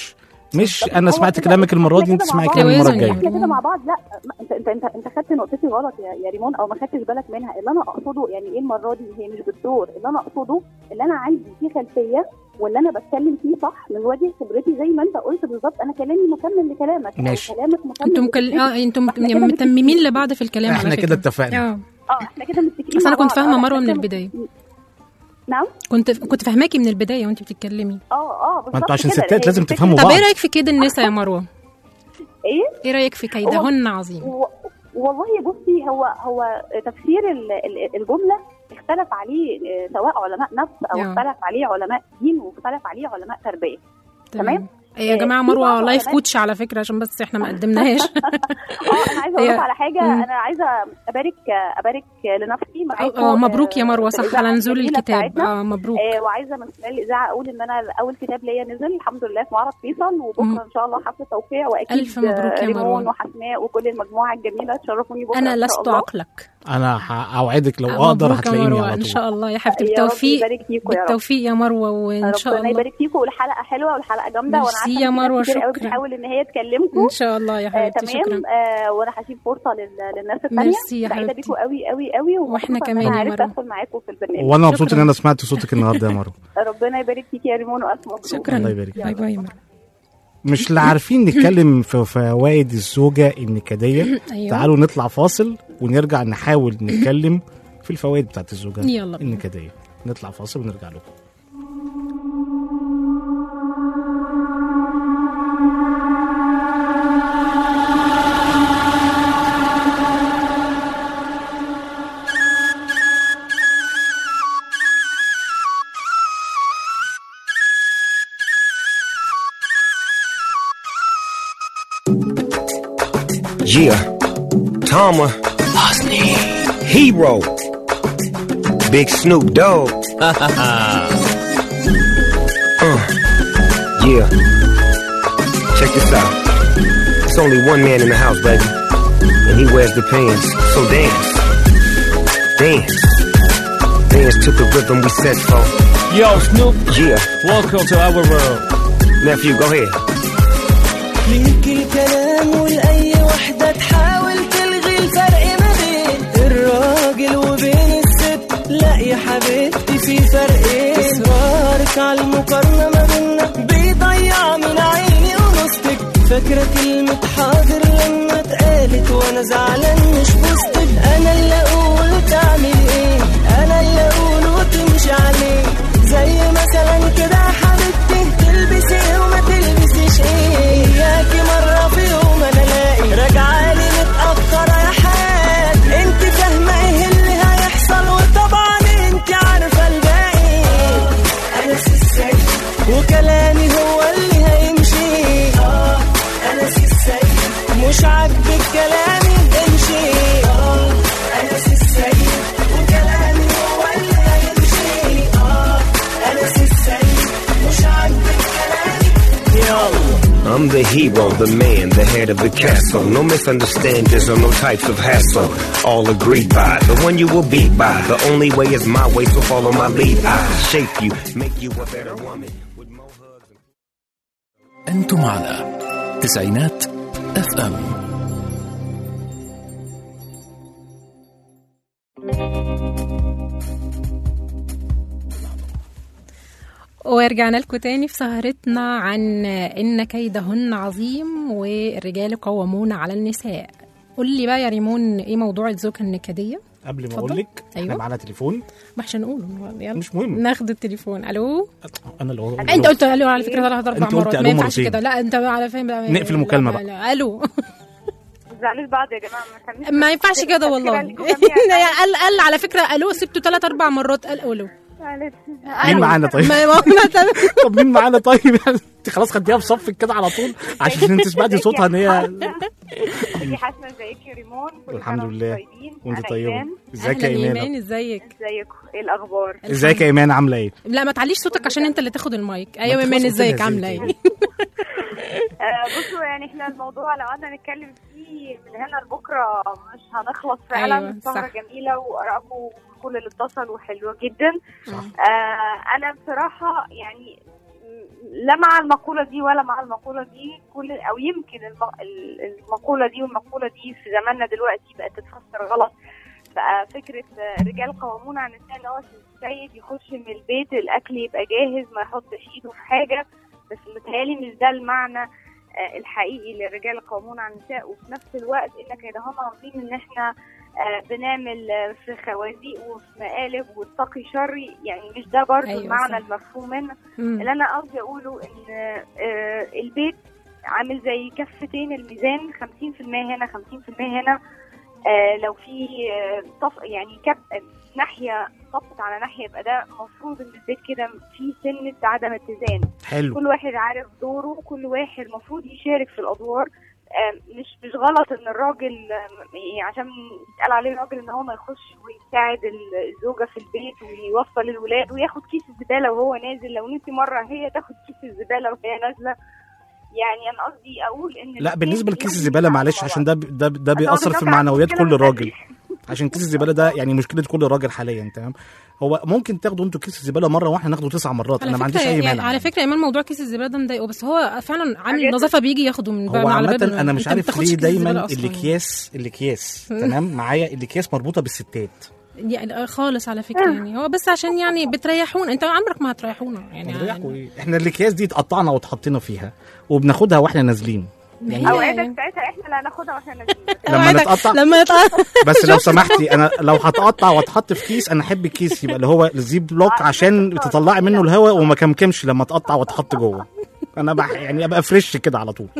مش طب انا هو سمعت كده- كلامك المره دي إحنا انت كده تسمعي مع كلامي بعض. المره الجايه احنا كده مع بعض لا ما انت انت انت انت خدت نقطتي غلط يا, يا ريمون او ما خدتش بالك منها اللي انا اقصده يعني ايه المره دي هي مش بالدور اللي انا اقصده اللي انا عندي فيه خلفيه واللي انا بتكلم فيه صح من وجه خبرتي زي ما انت قلت بالظبط انا كلامي مكمل لكلامك أو ماشي. كلامك مكمل انتم مكل... لفكرتي. اه انتم إحنا كده متممين لبعض في الكلام احنا على كده فكره اتفقنا اه اه احنا كده متفقين بس مع انا كنت بعض. فاهمه آه، مروه إحنا من كده البدايه نعم كنت كنت فاهماكي من البدايه وانت بتتكلمي اه اه ما بالظبط انتوا عشان كده. ستات هي لازم الفكرة- تفهموا طب بعض ايه رايك في كيد النساء يا مروه ايه ايه رايك في كيدهن عظيم و- والله بصي هو هو تفسير ال- ال- الجمله اختلف عليه آه، سواء علماء نفس او نعم. اختلف عليه علماء دين واختلف عليه علماء تربيه تمام إيه يا آه، جماعه في مروه بعض لايف علماء- كوتش على فكره عشان بس احنا ما قدمناهاش اه انا عايزه اقول هي- لكم على حاجه مم. انا عايزه ابارك ابارك لنفسي معاكم اه مبروك يا مروه في صح الإذاعة على نزول الجميلة الكتاب بتاعتنا. اه مبروك آه وعايزه من خلال الاذاعه اقول ان انا اول كتاب ليا نزل الحمد لله في معرض فيصل مم. وبكره ان شاء الله حفله توقيع واكيد ألف مبروك يا آه، ريمون مروة. وحسناء وكل المجموعه الجميله تشرفوني بكره انا إن شاء لست الله. عقلك انا ه- اوعدك لو آه، اقدر مبروك يا هتلاقيني مروه على ان طول شاء الله يا حبيبتي يا رب بالتوفيق يبارك فيكم يا رب بالتوفيق يا مروه وان شاء ربنا الله يبارك فيكم والحلقه حلوه والحلقه جامده وانا ميرسي عارفه يا إن في ناس مروة، كتير قوي شكرا. بتحاول ان هي تكلمكم ان شاء الله يا آه حبيبتي تمام شكرا آه وانا هسيب فرصه لل- للناس الثانيه ميرسي يا سعيده حبيبتي. بيكم قوي قوي قوي وإحنا ومبسوطة كمان إن يا انا عرفت مروة. ادخل معاكم في البرنامج وانا مبسوط شكراً. ان انا سمعت صوتك النهارده يا مروه ربنا يبارك فيك يا ريمون والف مبروك شكرا الله يبارك فيك. باي باي يا مروه مش لا عارفين نتكلم في فوائد الزوجه النكديه ايوه تعالوا نطلع فاصل ونرجع نحاول نتكلم في الفوائد بتاعت الزوجه يلا بينا. النكديه نطلع فاصل ونرجع لكم Yeah. Tama. Hero. Big Snoop Dogg. uh, yeah. Check this out. It's only one man in the house, baby. And he wears the pants. So dance. Dance. Dance to the rhythm we set for. Yo, Snoop, Yeah. welcome to our world. Nephew, go ahead. ليك الكلام ولأي وحدة تحاول تلغي الفرق ما بين الراجل وبين الست لا يا حبيبتي في فرقين إصرارك على المقارنة ما بينا بيضيع من عيني ونصتك فاكرة كلمة حاضر لما اتقالت وأنا زعلان مش بوستك أنا اللي أقول تعمل إيه أنا اللي أقول وتمشي عليه زي مثلا كده يا حبيبتي تلبسي إيه وما تلبسيش ايه اياكي مرة في يوم انا الاقي راجعة لي متأخرة يا حال انت فاهمة ايه اللي هيحصل وطبعا انت عارفة الباقي انا السيد وكلامي هو اللي هيمشي اه انا السيد مش عاجبك كلامي امشي اه انا السيد وكلامي هو اللي هيمشي اه انا السيد مش عاجبك كلامي يلا I'm the hero, the man, the head of the castle. No misunderstandings or no types of hassle. All agreed by the one you will beat by. The only way is my way, so follow my lead. I shape you, make you a better woman. With more hugs and- أنتم على تسعينات اف ام ورجعنا لكم تاني في سهرتنا عن ان كيدهن عظيم والرجال قوامون على النساء قول لي بقى يا ريمون ايه موضوع الزوجه النكديه قبل ما اتفضل. اقول لك احنا أيوة. معانا تليفون ما عشان نقوله يلا مش مهم ناخد التليفون الو انا اللي هقول انت قلت الو على فكره ثلاث اربع أنت قلت مرات ألو ما ينفعش مرتين. كده لا انت على فين بقى نقفل المكالمة لا، بقى. لا، الو ما تزعلوش بعض يا جماعه ما تعملوش ما ينفعش كده والله التفكير اللي جوايا. قال قال على فكره الو سبته ثلاث اربع مرات قال الو معلش. مين معانا طيب؟ ما ما ما- طب مين معانا طيب انت خلاص خديها في صفك كده على طول عشان انت سمعتي صوتها ان هي ازيك يا حسنه ازيك يا ريمون كل الحمد سنة وانتم لله. طيبين. وانت أنا طيبه إيمان. ازيك يا اهلا ايمان ايمان ازيك ازيكم ايه الاخبار ازيك يا ايمان عامله ايه لا ما تعليش صوتك عشان انت اللي تاخد المايك ايوه انت ايمان خلاص قلت لها ازيك ازيك عامله يا ايه آه بصوا يعني احنا الموضوع لو قعدنا نتكلم فيه من هنا لبكره مش هنخلص فعلا أيوة، السهره صح. جميله وارائكم كل اللي اتصل وحلوه جدا صح. آه انا بصراحه يعني م- لا مع المقولة دي ولا مع المقولة دي كل أو يمكن الم- ال- المقولة دي والمقولة دي في زماننا دلوقتي بقت تتفسر غلط بقى فكرة آه، الرجال قوامون على النساء اللي هو السيد يخش من البيت الأكل يبقى جاهز ما يحطش إيده في حاجة بس متهيألي مش ده المعنى آه، الحقيقي للرجال قوامون على النساء وفي نفس الوقت إنك يا هم عارفين إن إحنا آه، بنعمل آه، في خوازيق وفي مقالب واتقي شري يعني مش ده برضه أيوة أيوة المعنى صح. المفهوم منه مم. اللي انا قصدي اقوله ان آه، البيت عامل زي كفتين الميزان 50% هنا 50% هنا آه، لو في آه، طف يعني كف ناحيه طفت على ناحيه يبقى ده المفروض ان البيت كده في سنه عدم اتزان حلو كل واحد عارف دوره كل واحد المفروض يشارك في الادوار آه، مش مش غلط ان الراجل آه، يعني عشان يتقال عليه راجل ان هو ما يخش ويساعد الزوجه في البيت ويوصل الولاد وياخد كيس الزباله وهو نازل لو نسي مره هي تاخد كيس الزباله وهي نازله يعني انا قصدي اقول ان لا الاتنين بالنسبه لكيس ليهم الزباله مع معلش بعض. عشان ده ده ده أصل هو بيأثر في دلوقتي معنويات عندنا كل مشكلة راجل عشان كيس الزباله ده يعني مشكله كل راجل حاليا تمام هو ممكن تاخدوا انتوا كيس الزباله مره واحنا ناخده تسع مرات انا ما عنديش اي يعني مانع على فكره ايمان موضوع كيس الزباله ده مضايقه بس هو فعلا عامل حاجات- النظافه بيجي ياخده من هو باب على باب عامة انا مش أنت عارف بتاخدش ليه كيس الزبالة دايما أصلاً. الاكياس الاكياس تمام معايا الاكياس مربوطه بالستات يعني آه، خالص على فكره يعني هو بس عشان يعني بتريحونا انت عمرك ما هتريحونا يعني بنريحكوا إيه؟ احنا الاكياس دي اتقطعنا واتحطينا فيها وبناخدها واحنا نازلين يعني اوعدك ساعتها احنا اللي هناخدها واحنا نازلين لما نتقطع لما يتقطع بس لو سمحتي انا لو هتقطع واتحط في كيس انا احب الكيس يبقى اللي هو الزيب بلوك عشان تطلعي منه الهواء وما كمكمش لما تقطع وتحط جوه انا بح يعني ابقى فريش كده على طول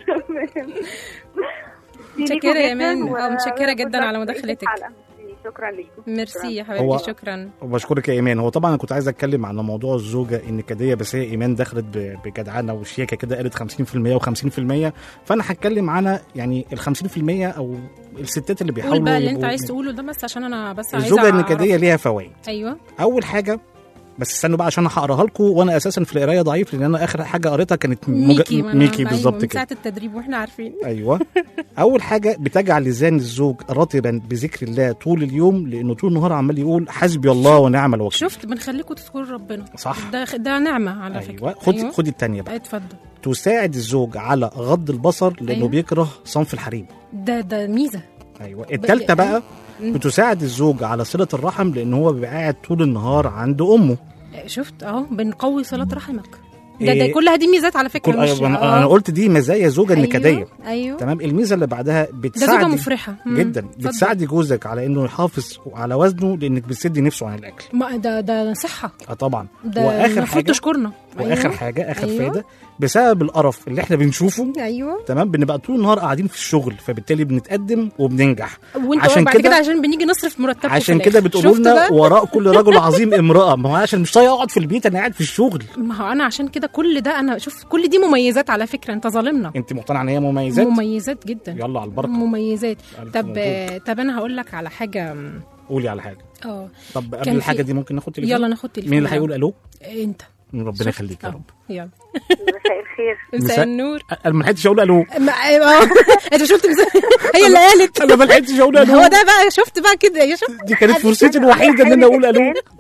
متشكره يا ايمان اه متشكره جدا على مداخلتك شكرا ليكم ميرسي يا هو- حبيبتي شكرا وبشكرك يا ايمان هو طبعا انا كنت عايز اتكلم على موضوع الزوجه النكديه بس هي ايمان دخلت ب- بجدعنه وشياكه كده قالت 50% و50% فانا هتكلم على يعني ال 50% او الستات اللي بيحاولوا قول بقى اللي انت يبقوا- عايز تقوله ده بس عشان انا بس عايزه الزوجه أعرف. النكديه ليها فوائد ايوه اول حاجه بس استنوا بقى عشان هقراها لكم وانا اساسا في القرايه ضعيف لان انا اخر حاجه قريتها كانت مج... ميكي ما أنا- ميكي أيوة، بالظبط من كده ساعه التدريب واحنا عارفين ايوه اول حاجه بتجعل لسان الزوج رطبا بذكر الله طول اليوم لانه طول النهار عمال يقول حسبي الله ونعم الوكيل شفت بنخليكم تذكروا ربنا صح. ده ده نعمه على فكره ايوه خد خد الثانيه بقى اتفضل تساعد الزوج على غض البصر لانه أيوة. بيكره صنف الحريم ده ده ميزه ايوه الثالثه بقى مم. بتساعد الزوج على صله الرحم لان هو بيبقى قاعد طول النهار عند امه شفت اهو بنقوي صله رحمك ده ده إيه، كل هذه ميزات على فكره كل مش أيوة انا آه. أنا قلت دي مزايا زوجه أيوة، نكديه ايوه تمام الميزه اللي بعدها ده بتساعد زوجه مفرحه مم. جدا اتفضل. بتساعدي جوزك على انه يحافظ على وزنه لانك بتسدي نفسه عن الاكل ما ده ده صحه اه طبعا ده واخر المفروض حاجه تشكرنا واخر أيوة. حاجه اخر أيوة. فايده بسبب القرف اللي احنا بنشوفه ايوه تمام بنبقى طول النهار قاعدين في الشغل فبالتالي بنتقدم وبننجح وانت عشان بعد كده كده عشان بنيجي نصرف مرتبكم عشان في كده الآخر. بتقولوا شفت لنا بقى؟ وراء كل رجل عظيم امراه ما هو عشان مش طايق اقعد في البيت انا قاعد في الشغل ما هو انا عشان كده كل ده انا شوف كل دي مميزات على فكره انت ظالمنا انت مقتنعه ان هي مميزات مميزات جدا يلا على البركه مميزات ألف طب مبروك. طب انا هقول لك على حاجه قولي على حاجه اه طب قبل كان الحاجه في- دي ممكن ناخد تليفون يلا ناخد تليفون مين اللي يلا. هيقول الو انت ربنا يخليك يا رب يلا مساء الخير مساء النور انا ما لحقتش اقول الو ما آه، انت شفت مساء هي اللي قالت انا ما لحقتش اقول الو هو ده بقى شفت بقى كده يا شفت دي كانت فرصتي الوحيده ان انا اقول الو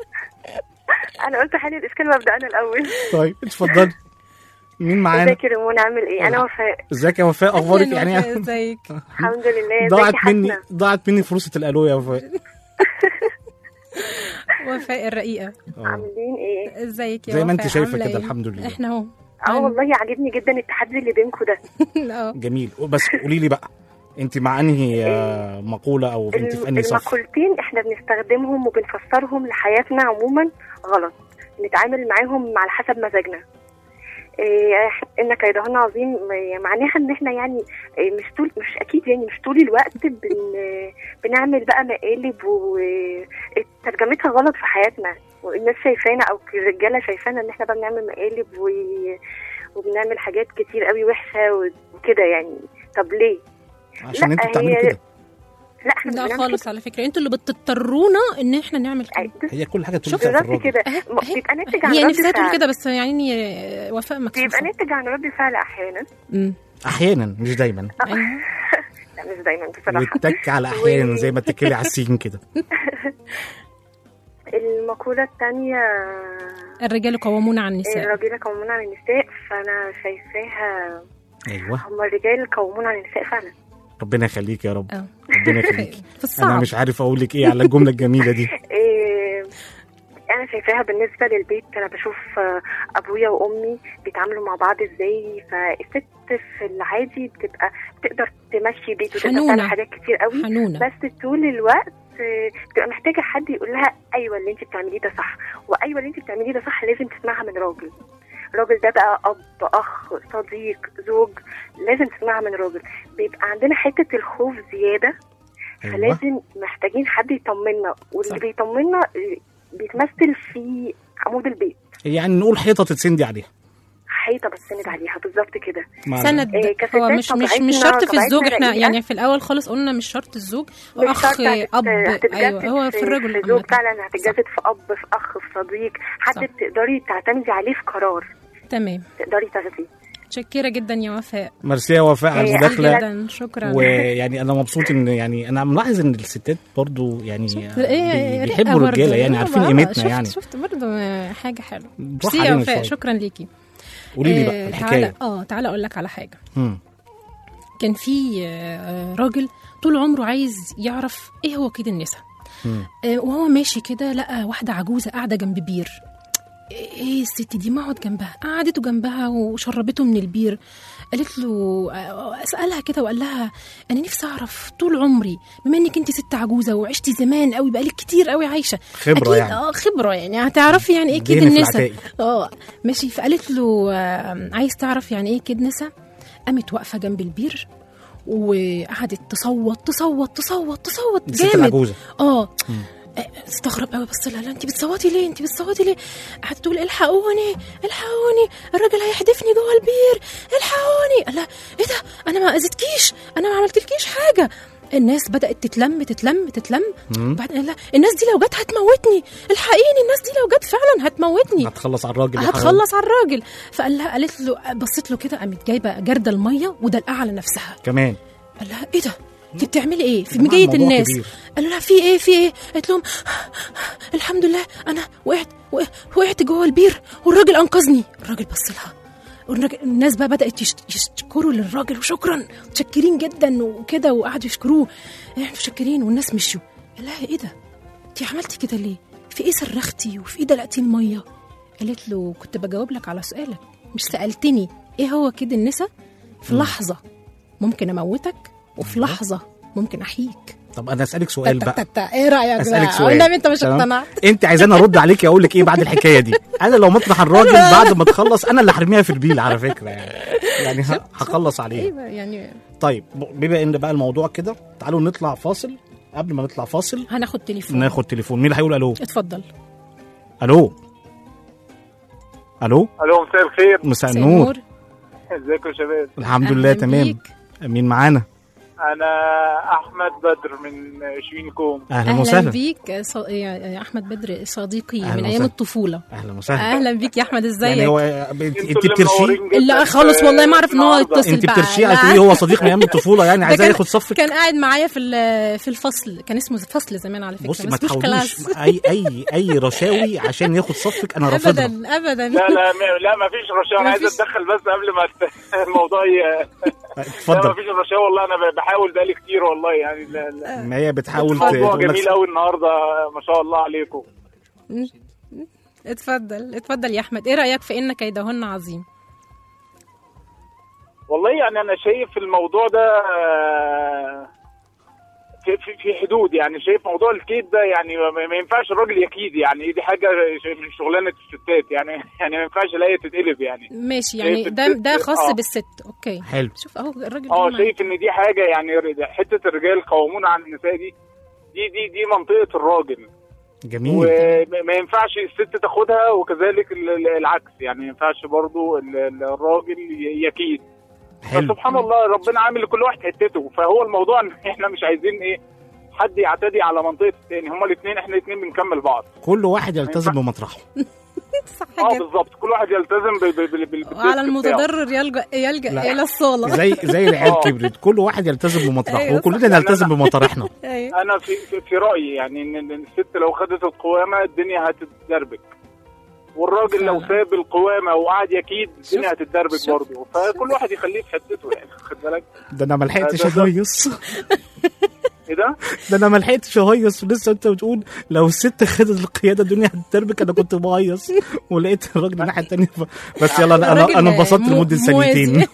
انا قلت حل الاشكال وابدا انا الاول طيب اتفضلي مين معانا ازيك يا ريمون عامل ايه انا وفاء ازيك يا وفاء اخبارك يعني ازيك الحمد لله ضاعت ازيك يا مني حسنة ضاعت مني فرصه الالو يا وفاء وفاء الرقيقه آه. عاملين ايه ازيك يا زي ما انت وفاء، شايفة عاملة كده، إيه؟ الحمد لله. احنا اهو اه والله عاجبني جدا التحدي اللي بينكم ده اه جميل بس قولي لي بقى انت مع انهي آه، مقوله او انت في انهي صف المقولتين احنا بنستخدمهم وبنفسرهم لحياتنا عموما غلط نتعامل معاهم على حسب مزاجنا إيه ان كيدهن عظيم إيه، معناها ان احنا يعني إيه، مش طول مش اكيد يعني مش طول الوقت بن بنعمل بقى مقالب وترجمتها غلط في حياتنا والناس شايفانا او الرجاله شايفانا ان احنا بقى بنعمل مقالب و... وبنعمل حاجات كتير قوي وحشه وكده يعني طب ليه؟ عشان لا، انتوا بتعملوا هي- كده لا احنا لا بنعمل خالص على فكره انتوا اللي بتضطرونا ان احنا نعمل كده هي كل حاجه تقول شوف فيها في بالظبط الراجل كده م- بيبقى ناتج عن هي رد نفسها تقول فعل. كده بس يعني آه، وفاء بيبقى مكسوفه ناتج عن رد فعل احيانا مم. احيانا مش دايما لا مش دايما بصراحه واتك على احيانا زي ما اتكلي على السين كده المقولة التانية الرجال قوامون على النساء الرجال قوامون على النساء فأنا شايفاها ايوه هم الرجال قوامون على النساء فعلا ربنا يخليك يا رب اه ربنا يخليك في الصعب. انا مش عارف اقول لك ايه على الجمله الجميله دي إيه، أنا شايفاها بالنسبة للبيت أنا بشوف آه، أبويا وأمي بيتعاملوا مع بعض إزاي فالست في العادي بتبقى بتقدر تمشي بيت وتقدر حنونة. تعمل حاجات كتير قوي حنونة. بس طول الوقت آه، بتبقى محتاجة حد يقول لها أيوة اللي أنت بتعمليه ده صح وأيوة اللي أنت بتعمليه ده صح لازم تسمعها من راجل الراجل ده بقى أب أخ صديق زوج لازم تسمعها من راجل بيبقى عندنا حتة الخوف زيادة أيوة. فلازم محتاجين حد يطمنا واللي بيطمنا بيتمثل في عمود البيت يعني نقول حيطه تتسندي عليها حيطه بتسند عليها بالظبط كده مع- سند إيه، هو كستات مش مش طبيعتنا- مش شرط في الزوج طبيعتنا احنا رقيقة. يعني في الاول خالص قلنا مش شرط الزوج مش اخ شرط هتت- اب هتتجسد ايوه هو في الرجل في زوج عامة. فعلا هتتجسد في اب في اخ في صديق حد صح. بتقدري تعتمدي عليه في قرار تمام تقدري تاخديه متشكره جدا يا وفاء ميرسي يا وفاء على إيه، المداخله جدا شكرا ويعني انا مبسوط ان يعني انا ملاحظ ان الستات برضو يعني إيه، بي- رقة بيحبوا برضه. الرجاله يعني آه، عارفين آه، قيمتنا شفت يعني شفت برضه حاجه حلوه بروح ميرسي يا علينا وفاء شوية. شكرا ليكي قولي لي آه، بقى الحكايه تعالى اه تعالى اقول لك على حاجه مم. كان في آه، راجل طول عمره عايز يعرف ايه هو كيد النساء مم. آه، وهو ماشي كده لقى واحده عجوزه قاعده جنب بير ايه الست دي ما اقعد جنبها قعدته جنبها وشربته من البير قالت له آه، اسالها كده وقال لها انا نفسي اعرف طول عمري بما انك انت ست عجوزه وعشتي زمان قوي بقالك كتير قوي عايشه خبرة أكيد يعني. اه خبره يعني هتعرفي يعني ايه كيد دهن في النساء العتاقي. اه ماشي فقالت له آه، عايز تعرف يعني ايه كيد نساء قامت واقفه جنب البير وقعدت تصوت تصوت تصوت تصوت الست جامد العجوزة. اه استغرب قوي بس لا لا انت بتصوتي ليه انت بتصوتي ليه قعدت تقول الحقوني الحقوني الراجل هيحدفني جوه البير الحقوني قال لها ايه ده انا ما اذيتكيش انا ما عملتلكيش حاجه الناس بدات تتلم تتلم تتلم مم. بعدين قال لها الناس دي لو جت هتموتني الحقيني الناس دي لو جت فعلا هتموتني هتخلص على الراجل يا هتخلص على الراجل فقال لها قالت له بصيت له كده قامت جايبه جرده الميه ودلقها على نفسها حبيبي. كمان قال لها ايه ده انت بتعملي ايه في جماعة مجيه الموضوع الناس كبير. قالوا لها في ايه في ايه قالت لهم الحمد لله انا وقعت وقعت جوه البير والراجل انقذني الراجل بص لها والراجل- الناس بقى بدات يشت- يشكروا للراجل وشكرا متشكرين جدا وكده وقعدوا يشكروه احنا متشكرين والناس مشوا قال لها ايه ده انت عملتي كده ليه في ايه صرختي وفي ايه دلقتي الميه قالت له كنت بجاوب لك على سؤالك مش سالتني ايه هو كده النساء في لحظه ممكن اموتك وفي لحظه ممكن احييك طب انا اسالك سؤال تا- بقى تا- تا- ايه رايك اسالك بقى سؤال والنبي انت مش تمام؟ اقتنعت انت عايزاني ارد عليك اقول لك ايه بعد الحكايه دي انا لو مطرح الراجل بعد ما تخلص انا اللي هرميها في البيل على فكره يعني يعني ه- هخلص عليها ايوه يعني طيب ب- بما ان بقى الموضوع كده تعالوا نطلع فاصل قبل ما نطلع فاصل هناخد تليفون ناخد تليفون مين اللي هيقول الو اتفضل الو الو الو مساء الخير مساء النور ازيكم يا شباب الحمد لله أهلاً تمام بيك. مين معانا انا احمد بدر من شوين كوم اهلا اهلا وسهلا بيك ص... يا احمد بدر صديقي أهلاً من ايام وسهلا. الطفوله اهلا وسهلا اهلا بيك يا احمد ازيك يعني هو انت انت اللي بترشيه منورين جداً لا خالص والله ما اعرف ان هو النهاردة. يتصل انت بقى. بترشيه لا. هتقولي هو صديق من ايام الطفوله يعني ده عايزاه كان- ياخد صفك كان قاعد معايا في ال- في الفصل كان اسمه فصل زمان على فكره بصي ما بس مش تحاوليش كلاس اي اي اي رشاوي عشان ياخد صفك انا رافضها ابدا ابدا لا لا م- لا ما فيش رشاوى انا عايز مفيش. اتدخل بس قبل ما ت- الموضوع ي... لا ما اتفضل فيش رشاوى والله انا ب- بحاول بقالي كتير والله يعني لا لا ما هي بتحاول ت- الموضوع تقول لك جميل قوي النهارده ما شاء الله عليكم اتفضل اتفضل يا احمد ايه رايك في ان كيدهن عظيم والله يعني انا شايف الموضوع ده آه، في في في حدود يعني شايف موضوع الكيد ده يعني ما ما ينفعش الراجل يكيد يعني دي حاجه ش- من شغلانه الستات يعني يعني ما ينفعش الاقي تتقلب يعني ماشي يعني شايف ده الست- ده خاص آه. بالست اوكي حلو شوف اهو الراجل اه ده شايف ان دي حاجه يعني ر- حته الرجال قوامون على النساء دي دي دي دي منطقه الراجل جميل وما ينفعش الست تاخدها وكذلك ال- ال- العكس يعني ما ينفعش برضو ال- ال- الراجل ي- يكيد حلو فسبحان الله ربنا عامل لكل واحد حتته فهو الموضوع ان احنا مش عايزين ايه حد يعتدي على منطقه التاني هما الاثنين احنا الاثنين بنكمل بعض كل واحد يلتزم بمطرحه صح اه كده بالظبط كل واحد يلتزم ب- ب- ب- بالديسك وعلى بتاعه. المتضرر يلجأ يلجأ لا. الى الصاله زي زي العيال آه. كبرت كل واحد يلتزم بمطرحه أيوة، وكلنا نلتزم بمطارحنا أيوة. انا في في, في رايي يعني ان إن الست لو خدت القوامه الدنيا هتتدربك والراجل لو ساب القوامه وقعد يكيد الدنيا هتتدربك برضه فكل واحد يخليه في حتته يعني خد بالك ده انا ما لحقتش ده- ده- اهيص ايه ده؟ ده انا ما لحقتش اهيص لسه انت بتقول لو الست خدت القياده الدنيا هتتربك انا كنت بهيص ولقيت الراجل الناحيه الثانيه بس يلا انا انا الراجل انا انبسطت مو- لمده موازي. ثانيتين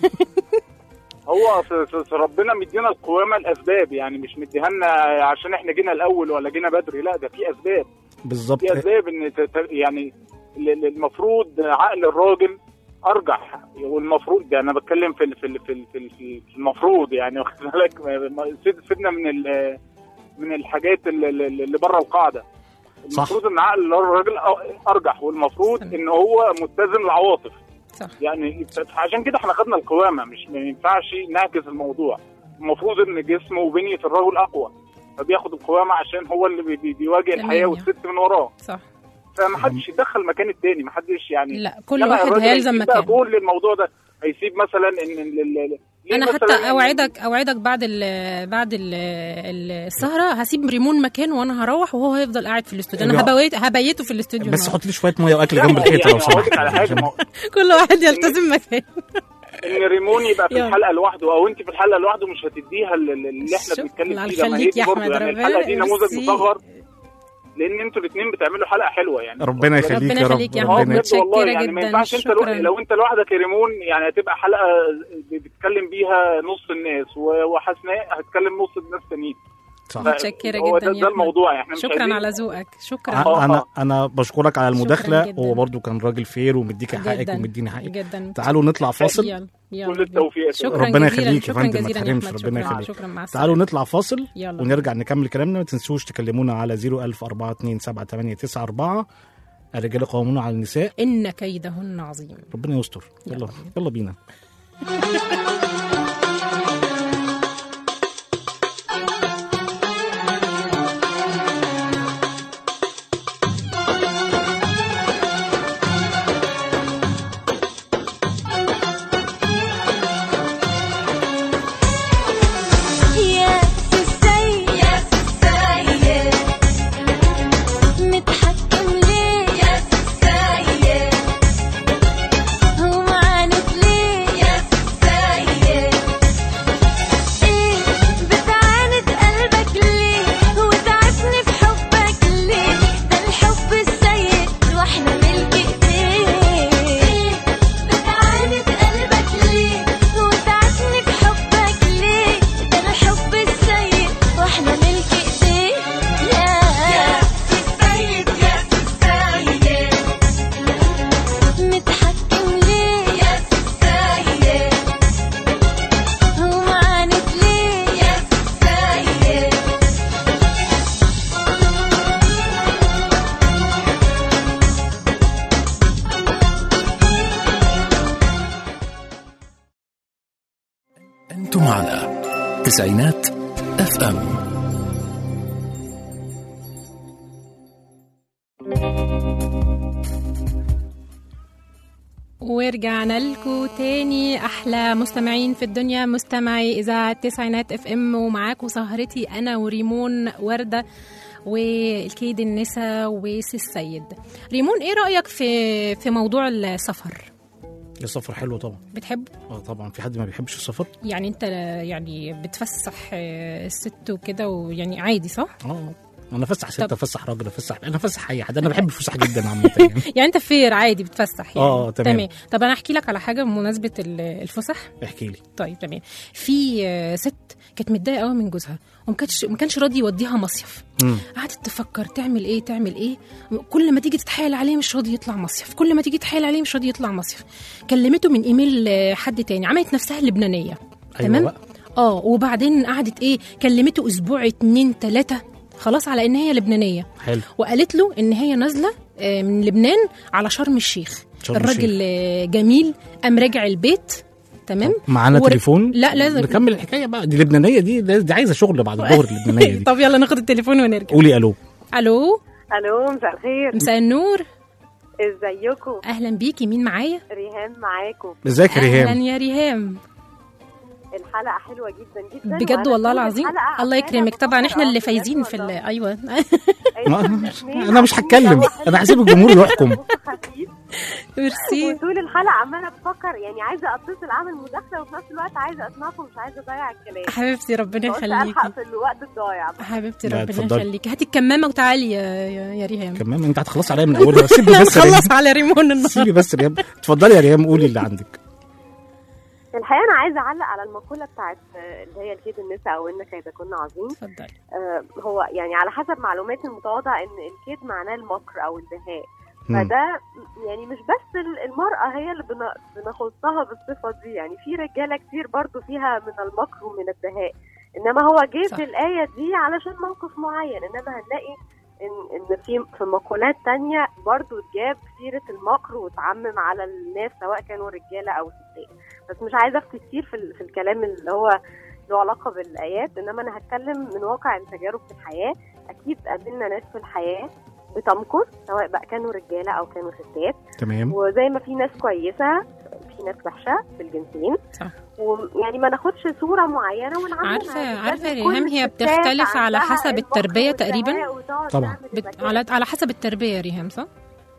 هو س- س- س- ربنا مدينا القوامه الاسباب يعني مش مديها لنا عشان احنا جينا الاول ولا جينا بدري لا ده في اسباب بالظبط في اسباب ان ت- ت- يعني ال- ال- المفروض عقل الراجل ارجح والمفروض ده انا بتكلم في ال- في ال- في ال- في ال- في المفروض يعني واخد بالك ما- سيب- سيبنا من ال- من الحاجات اللي, اللي بره القاعده المفروض ان عقل الراجل أ- ارجح والمفروض ان هو متزن العواطف صح. يعني عشان كده احنا خدنا القوامه مش ما ينفعش نعكس الموضوع المفروض ان جسمه وبنيه الرجل اقوى فبياخد القوامه عشان هو اللي بي- بي- بيواجه تمام الحياه يعني. والست من وراه صح فما حدش يتدخل مكان التاني ما حدش يعني لا كل إنما واحد الراجل هيلزم هيسيب بقى مكانه كل الموضوع ده هيسيب مثلا ان ال- ال- ال- ليه انا مثلاً حتى إن- اوعدك اوعدك بعد ال بعد ال السهره هسيب ريمون مكانه وانا هروح وهو هيفضل قاعد في الاستوديو انا لا. هبيت هبيته في الاستوديو بس النهاردة. حط لي شويه ميه واكل لا، جنب ما هو الحيطه يعني لو هقول لك على سمحت حاجه ما هو- كل واحد يلتزم مكانه ان ريمون يبقى في يلا. الحلقه لوحده او انت في الحلقه لوحده مش هتديها ال- ال- اللي احنا شكراً. بنتكلم الله فيه ده ما هي يخليك دي يا برضه أحمد يعني ربنا الحلقه دي نموذج يرسيك. مصغر لان انتوا الاثنين بتعملوا حلقه حلوه يعني ربنا يخليك ربنا يا رب يخليك يا اه أحمد. ربنا بجد والله متشكرة يعني ما جداً. ينفعش انت لو, شكراً. لو انت لوحدك يا ريمون يعني هتبقى حلقه بتتكلم بيها نص الناس و- وحسناء هتكلم نص الناس تانيين صح. متشكرة هو جدا ده, يا ده أحمد. الموضوع يعني احنا مش شكرا عايزين- على ذوقك شكرا آه، انا آه. انا بشكرك على المداخله جداً. هو برضو كان راجل فير ومديك حقك جدا ومديني حقك جدا تعالوا نطلع فاصل يلا يلا كل التوفيق يا شكرا ربنا جزيلا يخليك يا شكرا فندم ما جزيلا يا تحرمش أحمد. ربنا شكرا يخليك شكرا مع السلامة تعالوا نطلع فاصل يلا. ونرجع نكمل كلامنا ما تنسوش تكلمونا على 010427894 الرجال قوامون على النساء إن كيدهن عظيم ربنا يستر يلا يلا بينا يا السيد يا السيد متحكم ليه يا السيد ومعاند ليه يا السيد ايه بتعاند قلبك ليه وتعبني في حبك ليه ده الحب السيد واحنا ملك ايديه بتعاند قلبك ليه وتعبني في حبك ليه ده الحب السيد واحنا ملك ايديه يا السيد يا السيد متحكم ليه يا السيد ومعاند ليه يا السيد أنتم على تسعينات اف ام ورجعنا لكم تاني احلى مستمعين في الدنيا مستمعي اذاعه تسعينات اف ام ومعاكم سهرتي انا وريمون ورده والكيد النسا وسي السيد ريمون ايه رايك في في موضوع السفر السفر حلو طبعا بتحبه اه طبعا في حد ما بيحبش السفر يعني انت يعني بتفسح آه، الست وكده ويعني عادي صح اه انا افسح ست طب. افسح راجل افسح انا افسح اي حد انا بحب الفسح جدا عامه يعني يعني انت فير عادي بتفسح يعني آه، تمام. طب انا احكي لك على حاجه بمناسبه ال- الفسح احكي لي طيب تمام في آه، ست كانت متضايقه قوي من جوزها وما كانش ما كانش راضي يوديها مصيف مم. قعدت تفكر تعمل ايه تعمل ايه كل ما تيجي تتحايل عليه مش راضي يطلع مصيف كل ما تيجي تتحايل عليه مش راضي يطلع مصيف كلمته من ايميل آه، حد تاني عملت نفسها لبنانيه أيوة تمام بقى. اه وبعدين قعدت ايه كلمته اسبوع اتنين تلاته خلاص على ان هي لبنانيه حلو وقالت له ان هي نازله آه، من لبنان على شرم الشيخ شرم الراجل آه، جميل قام راجع البيت تمام معانا ور- تليفون لا لازم نكمل الحكايه بقى دي لبنانيه دي دي عايزه شغل بعد الظهر اللبنانيه دي طب يلا ناخد التليفون ونرجع قولي الو الو الو مساء الخير مساء النور ازيكم اهلا بيكي مين معايا ريهام معاكم ازيك يا اهلا ريهام يا ريهام الحلقه حلوه جدا جدا بجد وأنا والله طول العظيم الحلقة الله عمالة يكرمك طبعا بفكر احنا اللي أه بجد فايزين في ال- والله. ايوه ما- انا مش هتكلم انا هسيب الجمهور يحكم ميرسي وطول الحلقه عماله بفكر يعني عايزه اتصل اعمل مداخله وفي نفس الوقت عايزه اسمعكم مش عايزه اضيع الكلام حبيبتي ربنا فقلت الحق يخليكي في الوقت الضايع بقى. حبيبتي لا، ربنا اتفضلي. يخليكي هاتي الكمامه وتعالي يا يا, يا ريهام كمان انت هتخلص عليا من اولها سيبي بس يا ريهام. خلص على ريمون النهارده سيبي بس يا ريهام اتفضلي يا ريهام قولي اللي عندك الحقيقه انا عايزه اعلق على المقوله بتاعت آه، اللي هي الكيد النساء او انك يكون عظيم اتفضلي آه، هو يعني على حسب معلوماتي المتواضعه ان الكيد معناه المكر او الدهاء مم. فده يعني مش بس ال- المرأة هي اللي بن- بنخصها بالصفة دي يعني في رجالة كتير برضو فيها من المكر ومن الدهاء إنما هو جه صح. في الآية دي علشان موقف معين إنما هنلاقي إن إن في في مقولات تانية برضو جاب سيرة المكر وتعمم على الناس سواء كانوا رجالة أو ستات بس مش عايزة أفتي كتير في, ال- في الكلام اللي هو له علاقة بالآيات إنما أنا هتكلم من واقع التجارب في الحياة أكيد قابلنا ناس في الحياة بتمكر سواء بقى كانوا رجاله او كانوا ستات تمام وزي ما في ناس كويسه في ناس وحشه في الجنسين صح. ويعني ما ناخدش صوره معينه ونعممها عارفه يعني عارفه يا لازم كل ريهام هي الستات بتختلف على عندها حسب المكر التربيه والدهاء تقريبا وتقعد طبعا. تعمل بت... الذكاء. على على حسب التربيه يا ريهام صح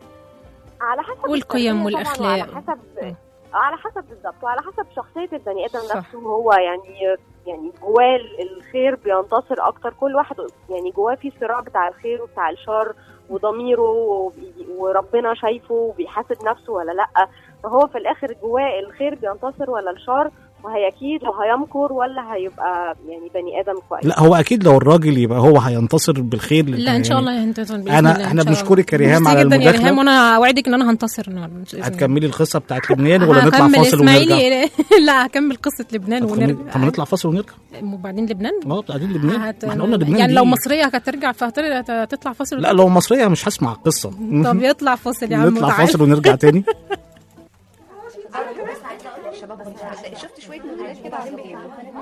على حسب والقيم التربية طبعاً والأخلاق. وعلى حسب مم. على حسب بالظبط وعلى حسب شخصيه البني ادم صح. نفسه هو يعني يعني جواه الخير بينتصر اكتر كل واحد يعني جواه في صراع بتاع الخير وبتاع الشر وضميره وبي- وربنا شايفه وبيحاسب نفسه ولا لا فهو في الاخر جواه الخير بينتصر ولا الشر وهيكيد وهيمكر ولا هيبقى يعني بني ادم كويس لا هو اكيد لو الراجل يبقى هو هينتصر بالخير لا ان شاء الله هنتصر بإذن أنا- الله، إن إحنا شاء الله. بنشكرك يا ريهام ميرسي على جدا يا المداخلة. ريهام وانا اوعدك ان انا هنتصر النهارده بإذن الله. هتكملي القصه بتاعت لبنان ولا نطلع هكمل فاصل ونرجع اسماعيلي لا هكمل قصه لبنان هتكملي- ونرجع طب ما نطلع فاصل ونرجع وبعدين لبنان اه بعدين لبنان هت... ما احنا قلنا لبنان يعني دي. لو مصريه هترجع فهتطلع فاصل لا لو مصريه مش هسمع القصه طب يطلع فاصل يا عم نطلع وتعالى. فاصل ونرجع تاني شفت شويه موديلات كده عجبني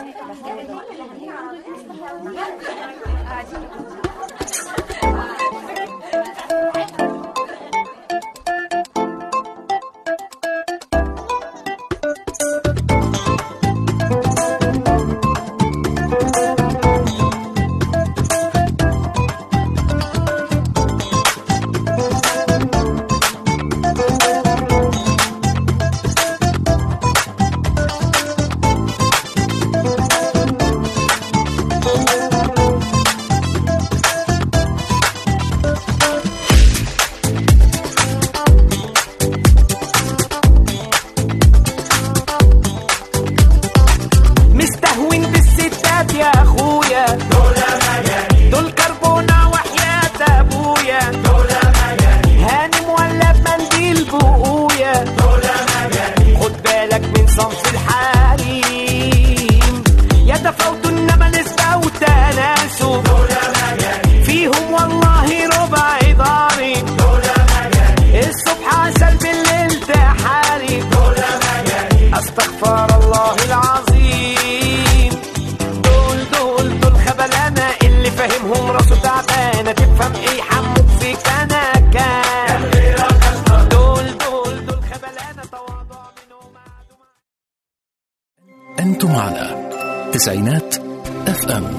مستهون بالستات يا اخويا دول مجانين دول كربونة وحياة ابويا دول مجانين هانم ولا بمنديل بقويا دول مجانين خد بالك من صنف الحريم يتفاوتوا انما نسبة وتناسب دول مجانين فيهم والله ربع ضارب دول مجانين الصبح عسل بالليل تحارب دول مجانين استغفر الله العظيم دول دول دول خبلانة اللي فاهمهم راسه تعبانة تفهم ايه حموك في كنكة دول دول دول خبلانة تواضع أنتم على تسعينات اف ام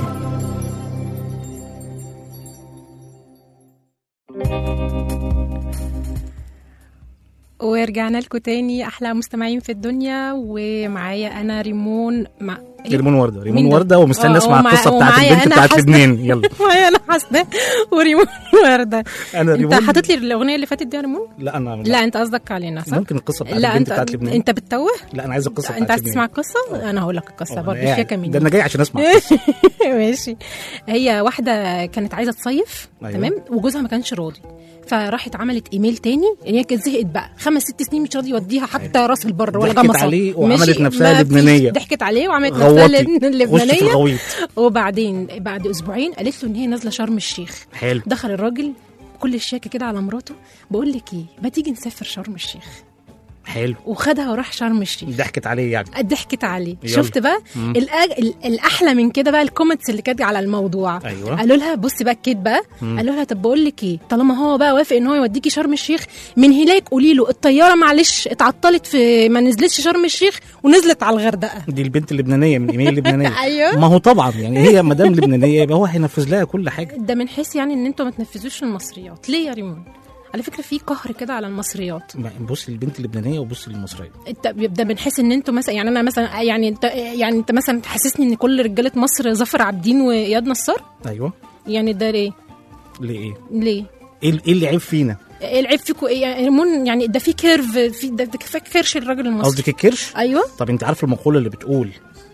ورجعنا لكم تاني احلى مستمعين في الدنيا ومعايا انا ريمون مع ريمون ورده ريمون مين ده؟ ورده ومستني آه، اسمع ومع- القصه بتاعت ومعايا البنت أنا بتاعت حسنة. لبنان يلا معايا انا حسنه وريمون ورده انا انت ريمون حاطط لي الاغنيه اللي فاتت دي يا ريمون لا انا لا انت قصدك علينا صح ممكن القصه بتاعت لا البنت انت بتاعت لبنان انت بتتوه لا انا عايز القصه بتاعت انت عايز لبنان. تسمع القصه انا هقول لك القصه أنا برضه قاعد. شيكه مني ده انا جاي عشان اسمع القصة. ماشي هي واحده كانت عايزه تصيف أيوة. تمام وجوزها ما كانش راضي فراحت عملت ايميل تاني يعني هي كانت زهقت بقى خمس ست سنين مش راضي يوديها حتى راس البر ولا ضحكت جمصة عليه وعملت ماشي؟ نفسها ما فيش- لبنانية. ضحكت عليه وعملت نفسها غوطي. لب- خش في لبنانيه الغويط. وبعدين بعد اسبوعين قالت له ان هي نازله شرم الشيخ حلو دخل الراجل بكل الشياكه كده على مراته بقول لك ايه ما تيجي نسافر شرم الشيخ حلو وخدها وراح شرم الشيخ ضحكت عليه يعني ضحكت عليه يلا. شفت بقى مم. الأج... ال- الاحلى من كده بقى الكومنتس اللي كانت على الموضوع أيوة. قالوا لها بصي بقى الكيت بقى مم. قالوا لها طب بقول لك ايه طالما هو بقى وافق ان هو يوديكي شرم الشيخ من هناك قولي له الطياره معلش اتعطلت في ما نزلتش شرم الشيخ ونزلت على الغردقه دي البنت اللبنانيه من ايميل اللبنانيه أيوة. ما هو طبعا يعني هي مدام لبنانيه يبقى هو هينفذ لها كل حاجه ده من حيث يعني ان انتوا ما تنفذوش المصريات ليه يا ريمون على فكره في قهر كده على المصريات ما- بص للبنت اللبنانيه وبص للمصريه انت ده من حيث ان انتوا مثلا يعني انا مثلا يعني انت يعني انت مثلا تحسسني ان كل رجاله مصر ظفر عابدين واياد نصار ايوه يعني ده ليه؟ ليه ايه ليه؟ ايه ال- إيه اللي عيب فينا ايه العيب فيكم ايه يعني ريمون يعني ده في كيرف في ده, ده كفايه كرش الراجل المصري قصدك الكرش ايوه طب انت عارف المقوله اللي بتقول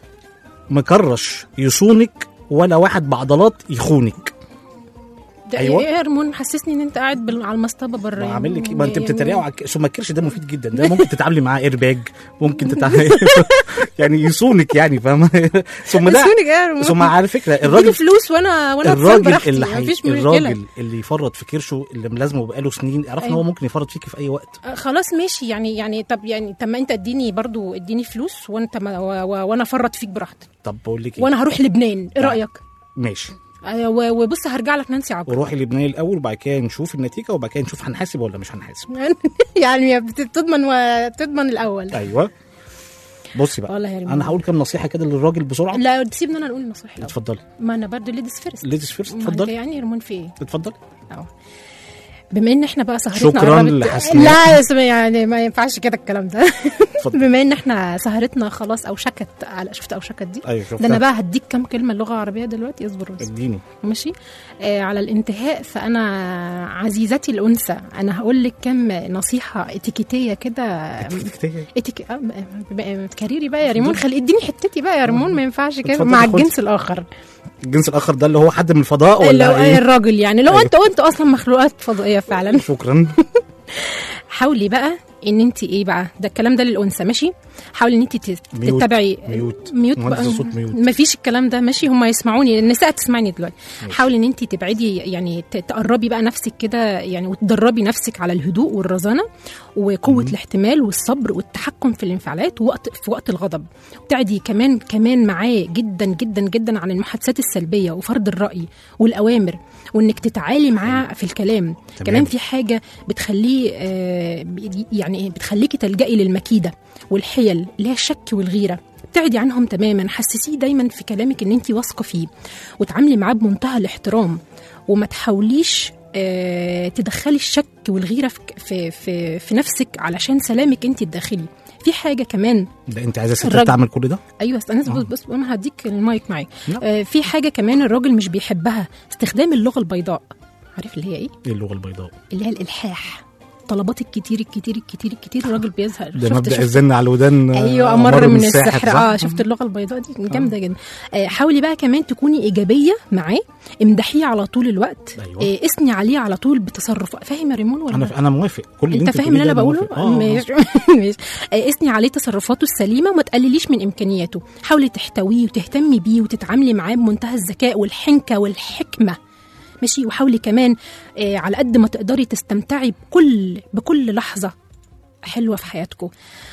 مكرش يصونك ولا واحد بعضلات يخونك ده أيوة. ايه يا ريمون محسسني ان انت قاعد بال- على المصطبه بره ما عامل لك إيه؟ ما انت يعني- بتتريقوا على الك- ثم الكرش ده مفيد جدا ده ممكن تتعاملي معاه ايرباج ممكن تتعاملي يعني يصونك يعني فاهمه ثم ده يصونك يا ريمون. ثم على فكره اديني الراجل فلوس وانا وانا اتصل الراجل براحتي اللي حي... مفيش مشكله الراجل اللي يفرط في كرشه اللي ملازمه بقاله سنين اعرف ان هو أيوة. ممكن يفرط فيك في اي وقت آه، خلاص ماشي يعني يعني طب يعني طب ما انت اديني برضو اديني فلوس وانت ما و- و- وانا افرط فيك براحتي طب بقول لك ايه وانا هروح لبنان ايه لا. رايك ماشي آه، و- وبص هرجع لك نانسي عجرم وروحي لبنان الاول وبعد كده نشوف النتيجه وبعد كده نشوف هنحاسب ولا مش هنحاسب يعني بتضمن وتضمن الاول ايوه بصي بقى والله يا ريمون. انا هقول كام نصيحه كده للراجل بسرعه لا سيبنا انا نقول النصيحه الأول. اتفضلي ما انا برضو ليديز فيرست ليديز فيرست ما اتفضلي انت يعني ريمون في ايه اتفضلي بما ان احنا بقى سهرتنا شكراً قربت- لحسناء. لا يا سمية، يعني ما ينفعش كده الكلام ده بما ان احنا سهرتنا خلاص او شكت على شفت او شكت دي ايوه ده انا شفتها بقى هديك كام كلمه اللغه العربيه دلوقتي اصبر بس اديني ماشي آه على الانتهاء فانا عزيزتي الانثى انا هقول لك كام نصيحه اتيكيتيه كده اتيك آه، بقى- كاريري بقى يا ريمون خلي اديني حتتي بقى يا ريمون ما ينفعش كده اتفضلي مع خدي. الجنس الاخر الجنس الاخر ده اللي هو حد من الفضاء اللي هو ولا ايه الراجل يعني لو أيوة. انت وانت اصلا مخلوقات فضائيه فعلا شكرا حاولي بقى ان انت ايه بقى ده الكلام ده للانثى ماشي حاولي ان انت تت- ميوت. تتبعي ميوت. ميوت مهندس بقى الصوت ميوت. مفيش الكلام ده ماشي هم يسمعوني النساء تسمعني دلوقتي حاولي ان انت تبعدي يعني ت- تقربي بقى نفسك كده يعني وتدربي نفسك على الهدوء والرزانه وقوه الاحتمال والصبر والتحكم في الانفعالات ووقت في وقت الغضب وتبعدي كمان كمان معاه جدا جدا جدا عن المحادثات السلبيه وفرض الراي والاوامر وانك تتعالي معاه في الكلام كمان في حاجه بتخليه آه، بي- يعني بتخليكي تلجئي للمكيده والحيل اللي هي الشك والغيره ابتعدي عنهم تماما حسسيه دايما في كلامك ان انت واثقه فيه وتعاملي معاه بمنتهى الاحترام وما تحاوليش آه، تدخلي الشك والغيره في في في, في نفسك علشان سلامك انت الداخلي في حاجه كمان ده انت عايزه ستات الراجل- تعمل كل ده ايوه استنى بص بص انا هديك المايك معايا لا. آه في حاجه كمان الراجل مش بيحبها استخدام اللغه البيضاء عارف اللي هي ايه ايه اللغه البيضاء اللي هي الالحاح طلبات الكتير الكتير الكتير الكتير الراجل بيزهق ده شفت- مبدا شفت- الزن على الودان آه، ايوه امر من السحر صح؟ اه شفت اللغه البيضاء دي جامده جدا آه حاولي بقى كمان تكوني ايجابيه معاه امدحيه على طول الوقت أيوة. آه اثني عليه على طول بتصرف فاهم يا ريمون ولا انا انا موافق كل اللي انت انت فاهم اللي انا بتقوليه ده بقوله موافق. آه، ماشي ماشي آه، اثني عليه تصرفاته السليمه وما تقلليش من امكانياته حاولي تحتويه وتهتمي بيه وتتعاملي معاه بمنتهى الذكاء والحنكه والحكمه ماشي وحاولي كمان آه، على قد ما تقدري تستمتعي بكل بكل لحظه حلوه في حياتكم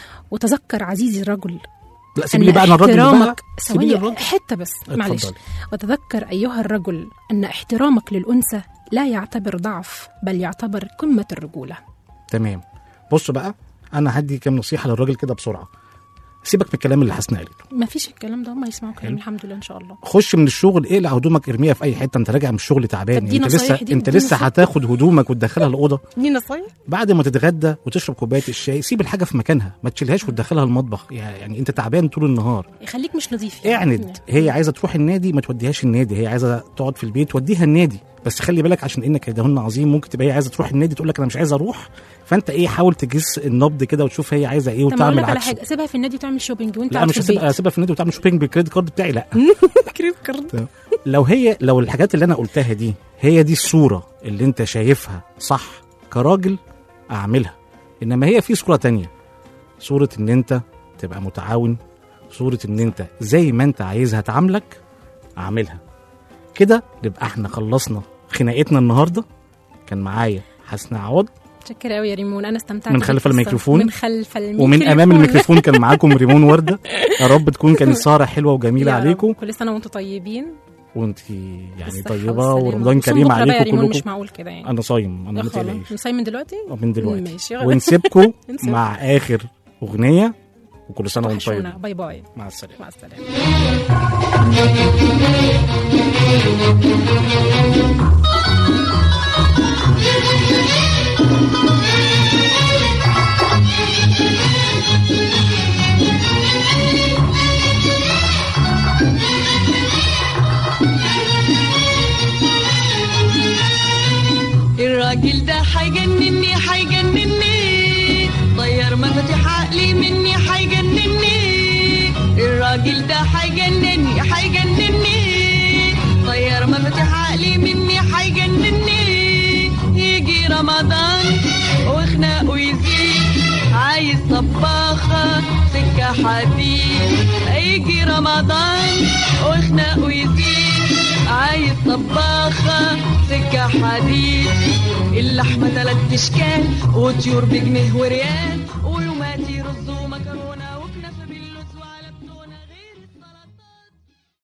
وتذكر عزيزي الرجل لا سيبي لي أن بقى انا الراجل بقى احترامك سيبي لي ثواني الراجل حته بس اتفضلي. معلش وتذكر ايها الرجل ان احترامك للانثى لا يعتبر ضعف بل يعتبر قمه الرجوله تمام بص بقى انا هدي كام نصيحه للراجل كده بسرعه سيبك من الكلام اللي حسنا قالته ما فيش الكلام ده هم يسمعوا كلام الحمد لله ان شاء الله خش من الشغل اقلع هدومك ارميها في اي حته انت راجع من الشغل تعبان طب دي انت لسه نصايح دي- انت دي لسه نصايح. هتاخد هدومك وتدخلها الاوضه دي نصايح بعد ما تتغدى وتشرب كوبايه الشاي سيب الحاجه في مكانها ما تشيلهاش وتدخلها المطبخ يعني انت تعبان طول النهار يخليك مش نظيف يعني. اعند هي عايزه تروح النادي ما توديهاش النادي هي عايزه تقعد في البيت وديها النادي بس خلي بالك عشان انك كيدهن عظيم ممكن تبقى هي عايزه تروح النادي تقول لك انا مش عايزه اروح فانت ايه حاول تجس النبض كده وتشوف هي عايزه ايه طب ما اقول وتعمل لك على عكسه حاجه سيبها في النادي وتعمل شوبينج وانت لا قاعد مش في هسيبها البيت هسيبها في النادي وتعمل شوبينج بالكريدت كارد بتاعي لا كريدت كارد لو هي لو الحاجات اللي انا قلتها دي هي دي الصوره اللي انت شايفها صح كراجل اعملها انما هي في صوره تانية صوره ان انت تبقى متعاون صوره ان انت زي ما انت عايزها تعاملك اعملها كده نبقى احنا خلصنا خناقتنا النهارده كان معايا حسن عوض متشكرة قوي يا ريمون انا استمتعت من خلف بالقصة. الميكروفون من خلف الميكروفون ومن امام الميكروفون كان معاكم ريمون ورده يا رب تكون كانت سهره حلوه وجميله يا رب. عليكم كل سنة وانتم طيبين وانت يعني بالصحة طيبه والسلامة. ورمضان وصوم كريم بكرة بقى يا عليكم ريمون مش كلكم معقول كده يعني انا صايم انا يا ما خلاص تقلقيش نصايم من دلوقتي من دلوقتي ماشي ونسيبكم نسيب. مع اخر اغنيه وكل سنه وانتم وحشونا. طيبين باي باي مع السلامه مع السلامة الراجل ده حيجنني حيجنني طير مفاتيح عقلي مني حيجنني الراجل ده حيجنني حيجنني طير مفاتيح عقلي مني حيجنني يجي رمضان وخناقه يزيد عايز طباخة سكة حديد يجي رمضان وخناقه يزيد عايز طباخة سكة حديد اللحمة تلات اشكال وطيور بجنيه وريال ويوماتي رز ومكرونة وكنافة باللوز وعلى بتونة غير